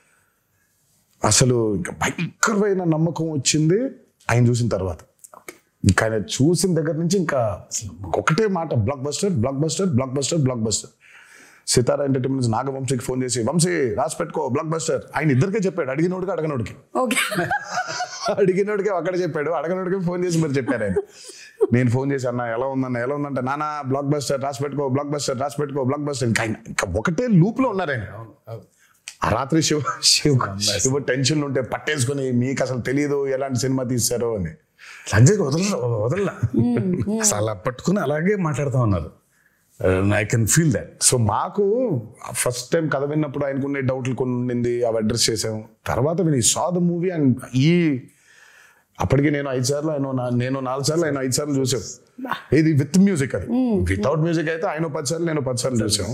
అసలు ఇంకా భయంకరమైన నమ్మకం వచ్చింది ఆయన చూసిన తర్వాత ఇంకా ఆయన చూసిన దగ్గర నుంచి ఇంకా అసలు ఒకటే మాట blockbuster blockbuster blockbuster blockbuster Sithara entertainments నాగవంశీకి ఫోన్ చేసి వంశీ రాసి పెట్టుకో బ్లాక్ బస్టర్ ఆయన ఇద్దరికే చెప్పాడు అడిగినోడికి అడగనోడికి ఓకే అడిగినోడికి అక్కడ చెప్పాడు అడగనోడికి ఫోన్ చేసి మరి చెప్పారు ఆయన నేను ఫోన్ చేసి అన్న ఎలా ఉందన్న ఎలా ఉందంటే నానా బ్లాక్ బస్టర్ రాసి పెట్టుకో బ్లాక్ బస్టర్ రాసి పెట్టుకో బ్లాక్ బస్టర్ ఇంకా ఆయన ఇంకా ఒకటే లూప్ లో ఉన్నారు ఆయన ఆ రాత్రి శివ శివ శివ టెన్షన్ ఉంటే పట్టేసుకుని మీకు అసలు తెలియదు ఎలాంటి సినిమా తీశారో అని సంజయ్ వదల వదల అసలు అలా పట్టుకుని అలాగే మాట్లాడుతూ ఉన్నారు I can feel that so మాకు ఫస్ట్ టైం కథ విన్నప్పుడు ఆయనకునే డౌట్లు కొన్ని ఉండింది అవి అడ్రస్ చేసాం తర్వాత విని సా ద మూవీ అండ్ ఈ అప్పటికి నేను ఐదు సార్లు ఆయన నా- నేను నాలుగు సార్లు ఆయన ఐదు సార్లు చూసాం ఇది విత్ మ్యూజిక్ అది వితౌట్ మ్యూజిక్ అయితే ఆయన పది సార్లు నేను పది సార్లు చూసాం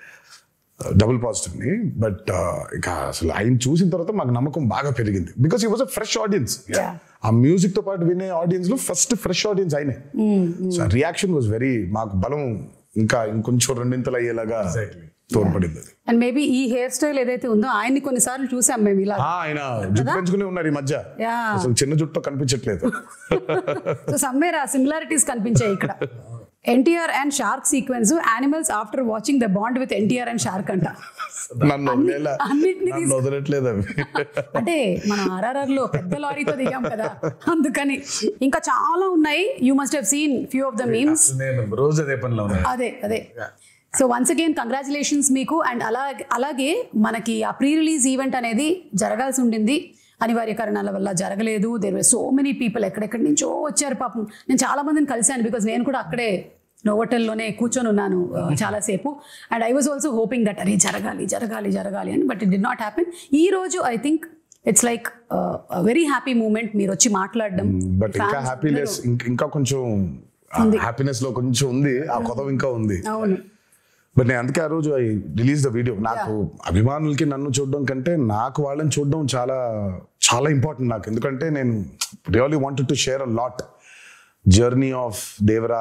డబుల్ పాజిటివ్ ని బట్ ఇక అసలు ఆయన చూసిన తర్వాత మాకు నమ్మకం బాగా పెరిగింది because he was a fresh audience ఆ మ్యూజిక్ తో పాటు వినే ఆడియన్స్ లో ఫస్ట్ ఫ్రెష్ ఆడియన్స్ ఆయనే సో రియాక్షన్ వాజ్ వెరీ మాకు బలం ఇంకా ఇంకొంచెం రెండింతలు అయ్యేలాగా తోడ్పడింది అది అండ్ మేబీ ఈ హెయిర్ స్టైల్ ఏదైతే ఉందో ఆయన్ని కొన్నిసార్లు చూసాం మేము ఇలా ఆ, ఆయన జుట్టు పెంచుకునే ఉన్నారు ఈ మధ్య Yeah. అసలు చిన్న జుట్టు కనిపించట్లేదు సో సమ్వేర్ ఆ సిమిలారిటీస్ కనిపించాయి ఇక్కడ NTR and shark sequence animals after watching the bond with NTR and shark అంట నన్ను వదిలేలా అన్నిటిని నన్ను వదలట్లేదు అవి అంటే మనం ఆర్ఆర్ఆర్ లో పెద్ద లారీతో దిగాం కదా అందుకని ఇంకా చాలా ఉన్నాయి you must have seen few of the memes నేను రోజు అదే పనిలో ఉన్నాను అదే అదే సో వన్స్ అగైన్ కంగ్రాచులేషన్స్ మీకు అండ్ అలా అలాగే మనకి ఆ ప్రీ రిలీజ్ ఈవెంట్ అనేది జరగాల్సి ఉండింది అనివార్య కారణాల వల్ల జరగలేదు there were so many people ఎక్కడెక్కడి నుంచో వచ్చారు పాపం నేను చాలా మందిని కలిశాను బికాజ్ నేను కూడా అక్కడే నోవోటెల్లోనే కూర్చొని ఉన్నాను uh, చాలాసేపు and I was also hoping that అరే జరగాలి జరగాలి జరగాలి అని but it did not happen ఈ రోజు I think it's like very happy moment మీరు వచ్చి మాట్లాడడం బట్ ఇంకా Fans హ్యాపీనెస్ ఇంకా కొంచెం హ్యాపీనెస్ లో కొంచెం ఉంది ఆ కొత్త ఇంకా ఉంది అవును బట్ నేను అందుకే ఆ రోజు ఐ రిలీజ్ ద వీడియో నాకు అభిమానులకి నన్ను చూడడం కంటే నాకు వాళ్ళని చూడడం చాలా చాలా ఇంపార్టెంట్ నాకు ఎందుకంటే నేను really wanted to share a lot journey of Devara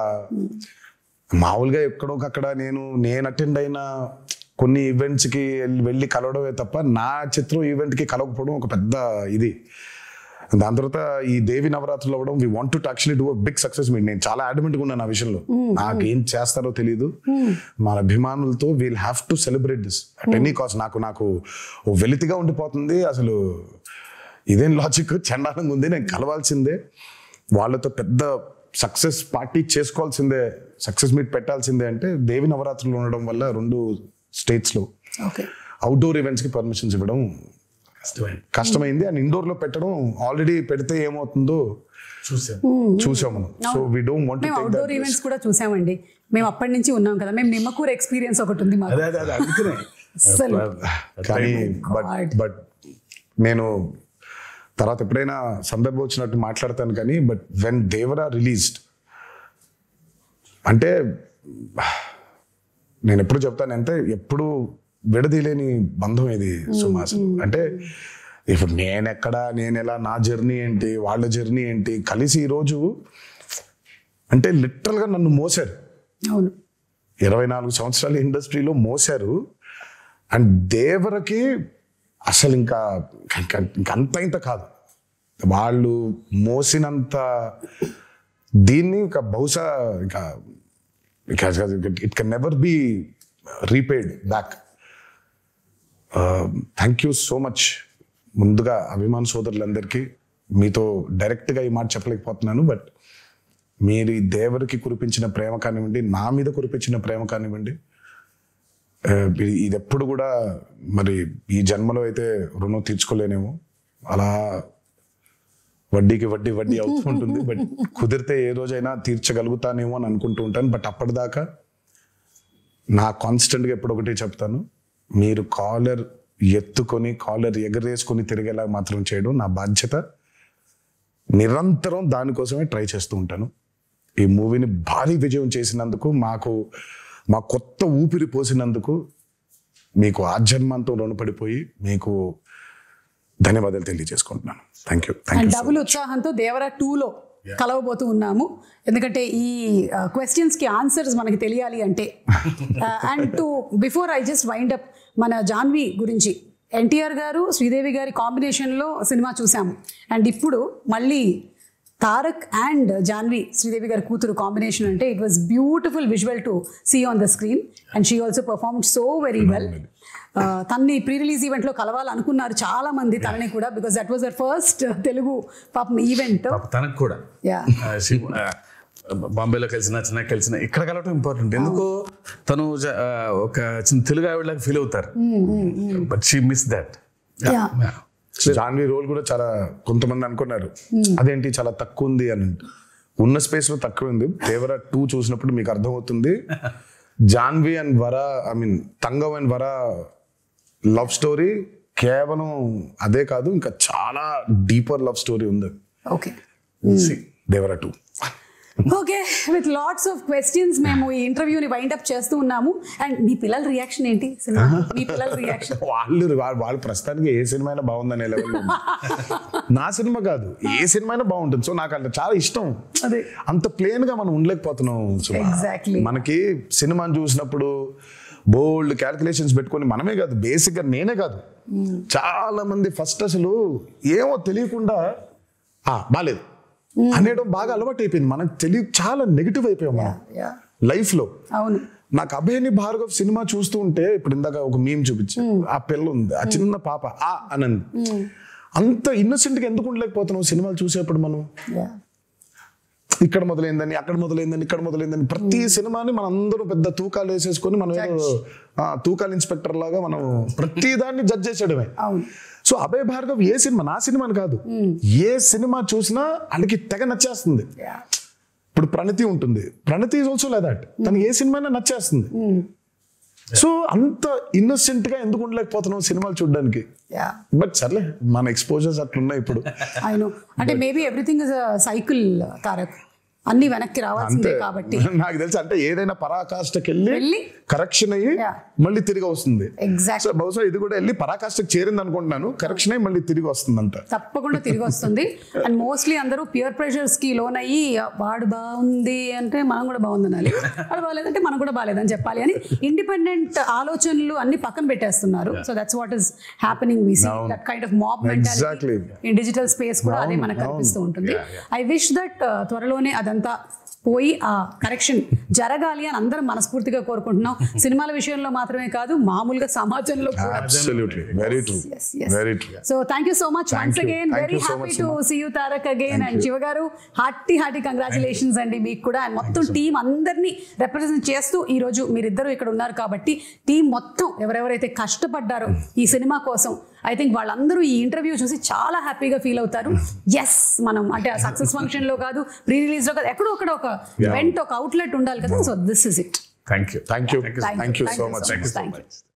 మామూలుగా ఎక్కడోకక్కడ నేను నేను అటెండ్ అయిన కొన్ని ఈవెంట్స్ కి వెళ్ళి- వెళ్ళి కలవడమే తప్ప నా చిత్రం ఈవెంట్ కి కలవకపోవడం ఒక పెద్ద ఇది దాని తర్వాత ఈ దేవి నవరాత్రులు అవ్వడం we want to actually do big success meet నేను చాలా అడ్మెంట్ గా ఉన్నాను ఆ విషయంలో నాకు ఏం చేస్తారో తెలియదు మన అభిమానులతో we'll have to celebrate this at any cost నాకు నాకు ఓ వెలితిగా ఉండిపోతుంది అసలు ఇదేం లాజిక్ చండాలంగా ఉంది నేను కలవాల్సిందే వాళ్ళతో పెద్ద సక్సెస్ పార్టీ చేసుకోవాల్సిందే సక్సెస్ మీట్ పెట్టాల్సిందే అంటే దేవి నవరాత్రులు ఉండడం వల్ల రెండు స్టేట్స్ లో ఓకే అవుట్డోర్ ఈవెంట్స్ కి పర్మిషన్స్ ఇవ్వడం కష్టమైంది అండ్ ఇండోర్ లో పెట్టడం ఆల్రెడీ పెడితే ఏమవుతుందో చూసాను చూసాం మనం సో వి డోంట్ వాంట్ మేము అవుట్డోర్ ఈవెంట్స్ కూడా చూసామండి మేము అప్పటి నుంచి ఉన్నాం కదా మేము నిమ్మకూరు ఎక్స్పీరియన్స్ ఒకటి ఉంది మాకు అదే అదే అదే అందుకనే అస్సలు. కానీ బట్ God. బట్ నేను తర్వాత ఎప్పుడైనా సందర్భం వచ్చినట్టు మాట్లాడతాను కానీ బట్ వెన్ దేవరా రిలీజ్డ్ అంటే నేను ఎప్పుడు చెప్తాను అంటే ఎప్పుడు విడదీలేని బంధం ఇది సుమాస్ అంటే ఇప్పుడు నేను ఎక్కడ నేను ఎలా నా జర్నీ ఏంటి వాళ్ళ జర్నీ ఏంటి కలిసి ఈరోజు అంటే లిటరల్గా నన్ను మోసారు అవును ఇరవై నాలుగు సంవత్సరాల ఇండస్ట్రీలో మోసారు అండ్ దేవరకి అసలు ఇంకా ఇంకా ఇంకా అంత ఇంత కాదు వాళ్ళు మోసినంత దీన్ని ఇంకా బహుశా ఇంకా it can never be repaid back thank you so much ముందుగా అభిమాన సోదరులందరికీ మీతో డైరెక్ట్గా ఈ మాట చెప్పలేకపోతున్నాను బట్ మీరు ఈ దేవరికి కురిపించిన ప్రేమ కానివ్వండి నా మీద కురిపించిన ప్రేమ కానివ్వండి ఆ, ఇది- ఇది ఎప్పుడు కూడా మరి ఈ జన్మలో అయితే రుణం తీర్చుకోలేనేమో అలా వడ్డీకి వడ్డీ వడ్డీ అవుతూ ఉంటుంది బట్ కుదిరితే ఏ రోజైనా తీర్చగలుగుతానేమో అని అనుకుంటూ ఉంటాను బట్ అప్పటిదాకా నా కాన్స్టెంట్గా ఎప్పుడు ఒకటి చెప్తాను మీరు కాలర్ ఎత్తుకొని కాలర్ ఎగరేసుకొని తిరిగేలా మాత్రం చేయడం నా బాధ్యత నిరంతరం దానికోసమే ట్రై చేస్తూ ఉంటాను ఈ మూవీని భారీ విజయం చేసినందుకు మాకు మా కొత్త ఊపిరి పోసినందుకు మీకు ఆజన్మంతో రుణపడిపోయి మీకు ధన్యవాదాలు తెలియజేసుకుంటున్నాను thank you thank and you double ఉత్సాహంతో దేవరా టూలో కలవబోతూ ఉన్నాము ఎందుకంటే ఈ క్వశ్చన్స్ కి ఆన్సర్స్ మనకి తెలియాలి అంటే and to before I just wind up మన జాన్వి గురించి ఎన్టీఆర్ గారు శ్రీదేవి గారి కాంబినేషన్లో సినిమా చూసాము అండ్ ఇప్పుడు మళ్ళీ తారక్ అండ్ జాన్వి శ్రీదేవి గారి కూతురు కాంబినేషన్ అంటే it was beautiful visual to see on the screen and she also perform so very well తన్ని ప్రీ రిలీజ్ ఈవెంట్లో కలవాలనుకున్నారు చాలా మంది తనని కూడా because that was their first Telugu పాపం ఈవెంట్ పాప తనకు కూడా యా ఆ, శివ- ఆ, బాంబేలో కలిసిన చెన్నై కలిసిన ఇక్కడ కలవటం ఇంపార్టెంట్ ఎందుకు తను జ- ఆ, ఒక చిన్న తెలుగు ఆవిడలాగా ఫీల్ అవుతారు but she miss that yeah Janhvi role కూడా చాలా కొంతమంది అనుకున్నారు అదేంటి చాలా తక్కువ ఉంది అని ఉన్న స్పేస్ లో తక్కువ ఉంది దేవరా టూ చూసినప్పుడు మీకు అర్థమవుతుంది Janhvi and Vara I mean Thangam and Vara love story కేవలం అదే కాదు ఇంకా చాలా డీపర్ లవ్ స్టోరీ ఉంది okay Devara two okay with lots of questions మేము ఈ ఇంటర్వ్యూని వైండ్ అప్ చేస్తూ ఉన్నాము అండ్ మీ పిల్లల రియాక్షన్ ఏంటి సినిమా మీ పిల్లల రియాక్షన్ వాళ్ళు వా- వాళ్ళు ప్రస్తుతానికి ఏ సినిమా అయినా బాగుందనే లెవెల్ నా సినిమా కాదు ఏ సినిమా అయినా బాగుంటుంది సో నాకు అట్లా చాలా ఇష్టం అదే అంత ప్లేన్ గా మనం ఉండలేకపోతున్నాం సుమా. Exactly. మనకి సినిమాని చూసినప్పుడు బోల్డ్ క్యాల్కులేషన్స్ పెట్టుకొని మనమే కాదు బేసిక్ గా నేనే కాదు చాలా మంది ఫస్ట్ అసలు ఏమో తెలియకుండా ఆ బాలేదు అనేయడం బాగా అలవాటు అయిపోయింది మనకు తెలియ చాలా నెగిటివ్ అయిపోయాం మనం యా లైఫ్ లో అవును నాకు అభయని భార్గవ్ సినిమా చూస్తూ ఉంటే ఇప్పుడు ఇందాక ఒక మీమ్ చూపించి ఆ పిల్ల ఉంది ఆ చిన్న పాప ఆ అనంది అంత ఇన్నోసెంట్ గా ఎందుకు ఉండలేకపోతున్నాం సినిమాలు చూసేప్పుడు మనం యా ఇక్కడ మొదలైందని అక్కడ మొదలైందని ఇక్కడ మొదలైందని ప్రతి సినిమాని మనం అందరూ పెద్ద తూకాలు వేసేసుకొని మనం ఏదో ఆ, తూకాలు ఇన్స్పెక్టర్ లాగా మనం ప్రతి దాన్ని జడ్జ్ చేసేయడమే అవును సో అభయ్ భార్గవ్ ఏ సినిమా నా సినిమాని కాదు ఏ సినిమా చూసినా వాళ్ళకి తెగ నచ్చేస్తుంది యా ఇప్పుడు ప్రణతి ఉంటుంది Pranathi is also like that తనకి ఏ సినిమా అయినా నచ్చేస్తుంది సో అంత ఇన్నోసెంట్ గా ఎందుకు ఉండలేకపోతున్నాం సినిమాలు చూడడానికి యా బట్ సర్లే మన ఎక్స్పోజర్స్ అట్లున్నాయి ఇప్పుడు ఐ నో అంటే maybe everything is cycle Tarak అన్ని వెనక్కి రావాల్సిందే అంతే కాబట్టి నాకు తెలిసి అంటే ఏదైనా పరాకాష్ఠకి వెళ్ళి వెళ్ళి కరెక్షన్ అయ్యి Yeah. మళ్ళీ తిరిగి వస్తుంది ఎగ్జాక్ట్ సో బహుశా ఇది కూడా వెళ్ళి పరాకాష్ఠకి చేరింది అనుకుంటున్నాను కరెక్షన్ అయ్యి మళ్ళీ తిరిగి వస్తుందంట తప్పకుండా తిరిగి వస్తుంది అండ్ మోస్ట్లీ అందరూ పియర్ ప్రెషర్స్ కి లోన్ అయ్యి వాడు బాగుంది అంటే మనం కూడా బాగుంది అనాలి వాడు బాగాలేదంటే మనం కూడా బాగాలేదని చెప్పాలి అని ఇండిపెండెంట్ ఆలోచనలు అన్ని పక్కన పెట్టేస్తున్నారు so that's what is happening we see that kind of mob Exactly. Mentality in digital space కూడా అదే మనకు కనిపిస్తూ ఉంటుంది ఐ విష్ దట్ త్వరలోనే అదంతా పోయి ఆ కరెక్షన్ జరగాలి అని అందరం మనస్ఫూర్తిగా కోరుకుంటున్నాం సినిమాల విషయంలో మాత్రమే కాదు మామూలుగా సమాజంలో కూడా absolutely very true yes, yes. Very true so thank you so much once you. Again Thank very you so happy much, to Suma. See you Tarak again and Shiva garu hearty hearty congratulations అండి మీకు కూడా అండ్ మొత్తం team అందరినీ represent చేస్తూ ఈ రోజు మీరిద్దరూ ఇక్కడ ఉన్నారు కాబట్టి టీం మొత్తం ఎవరెవరైతే కష్టపడ్డారో ఈ సినిమా కోసం ఐ థింక్ వాళ్ళందరూ ఈ ఇంటర్వ్యూ చూసి చాలా హ్యాపీగా ఫీల్ అవుతారు ఎస్ మనం అంటే ఆ సక్సెస్ ఫంక్షన్ లో కాదు ప్రీ రిలీజ్ లో కాదు ఎక్కడో అక్కడ ఒక ఈవెంట్ ఒక అవుట్లెట్ ఉండాలి కదా so this is it thank you thank you Thank you. Thank you Thank so you much so much. Thank you.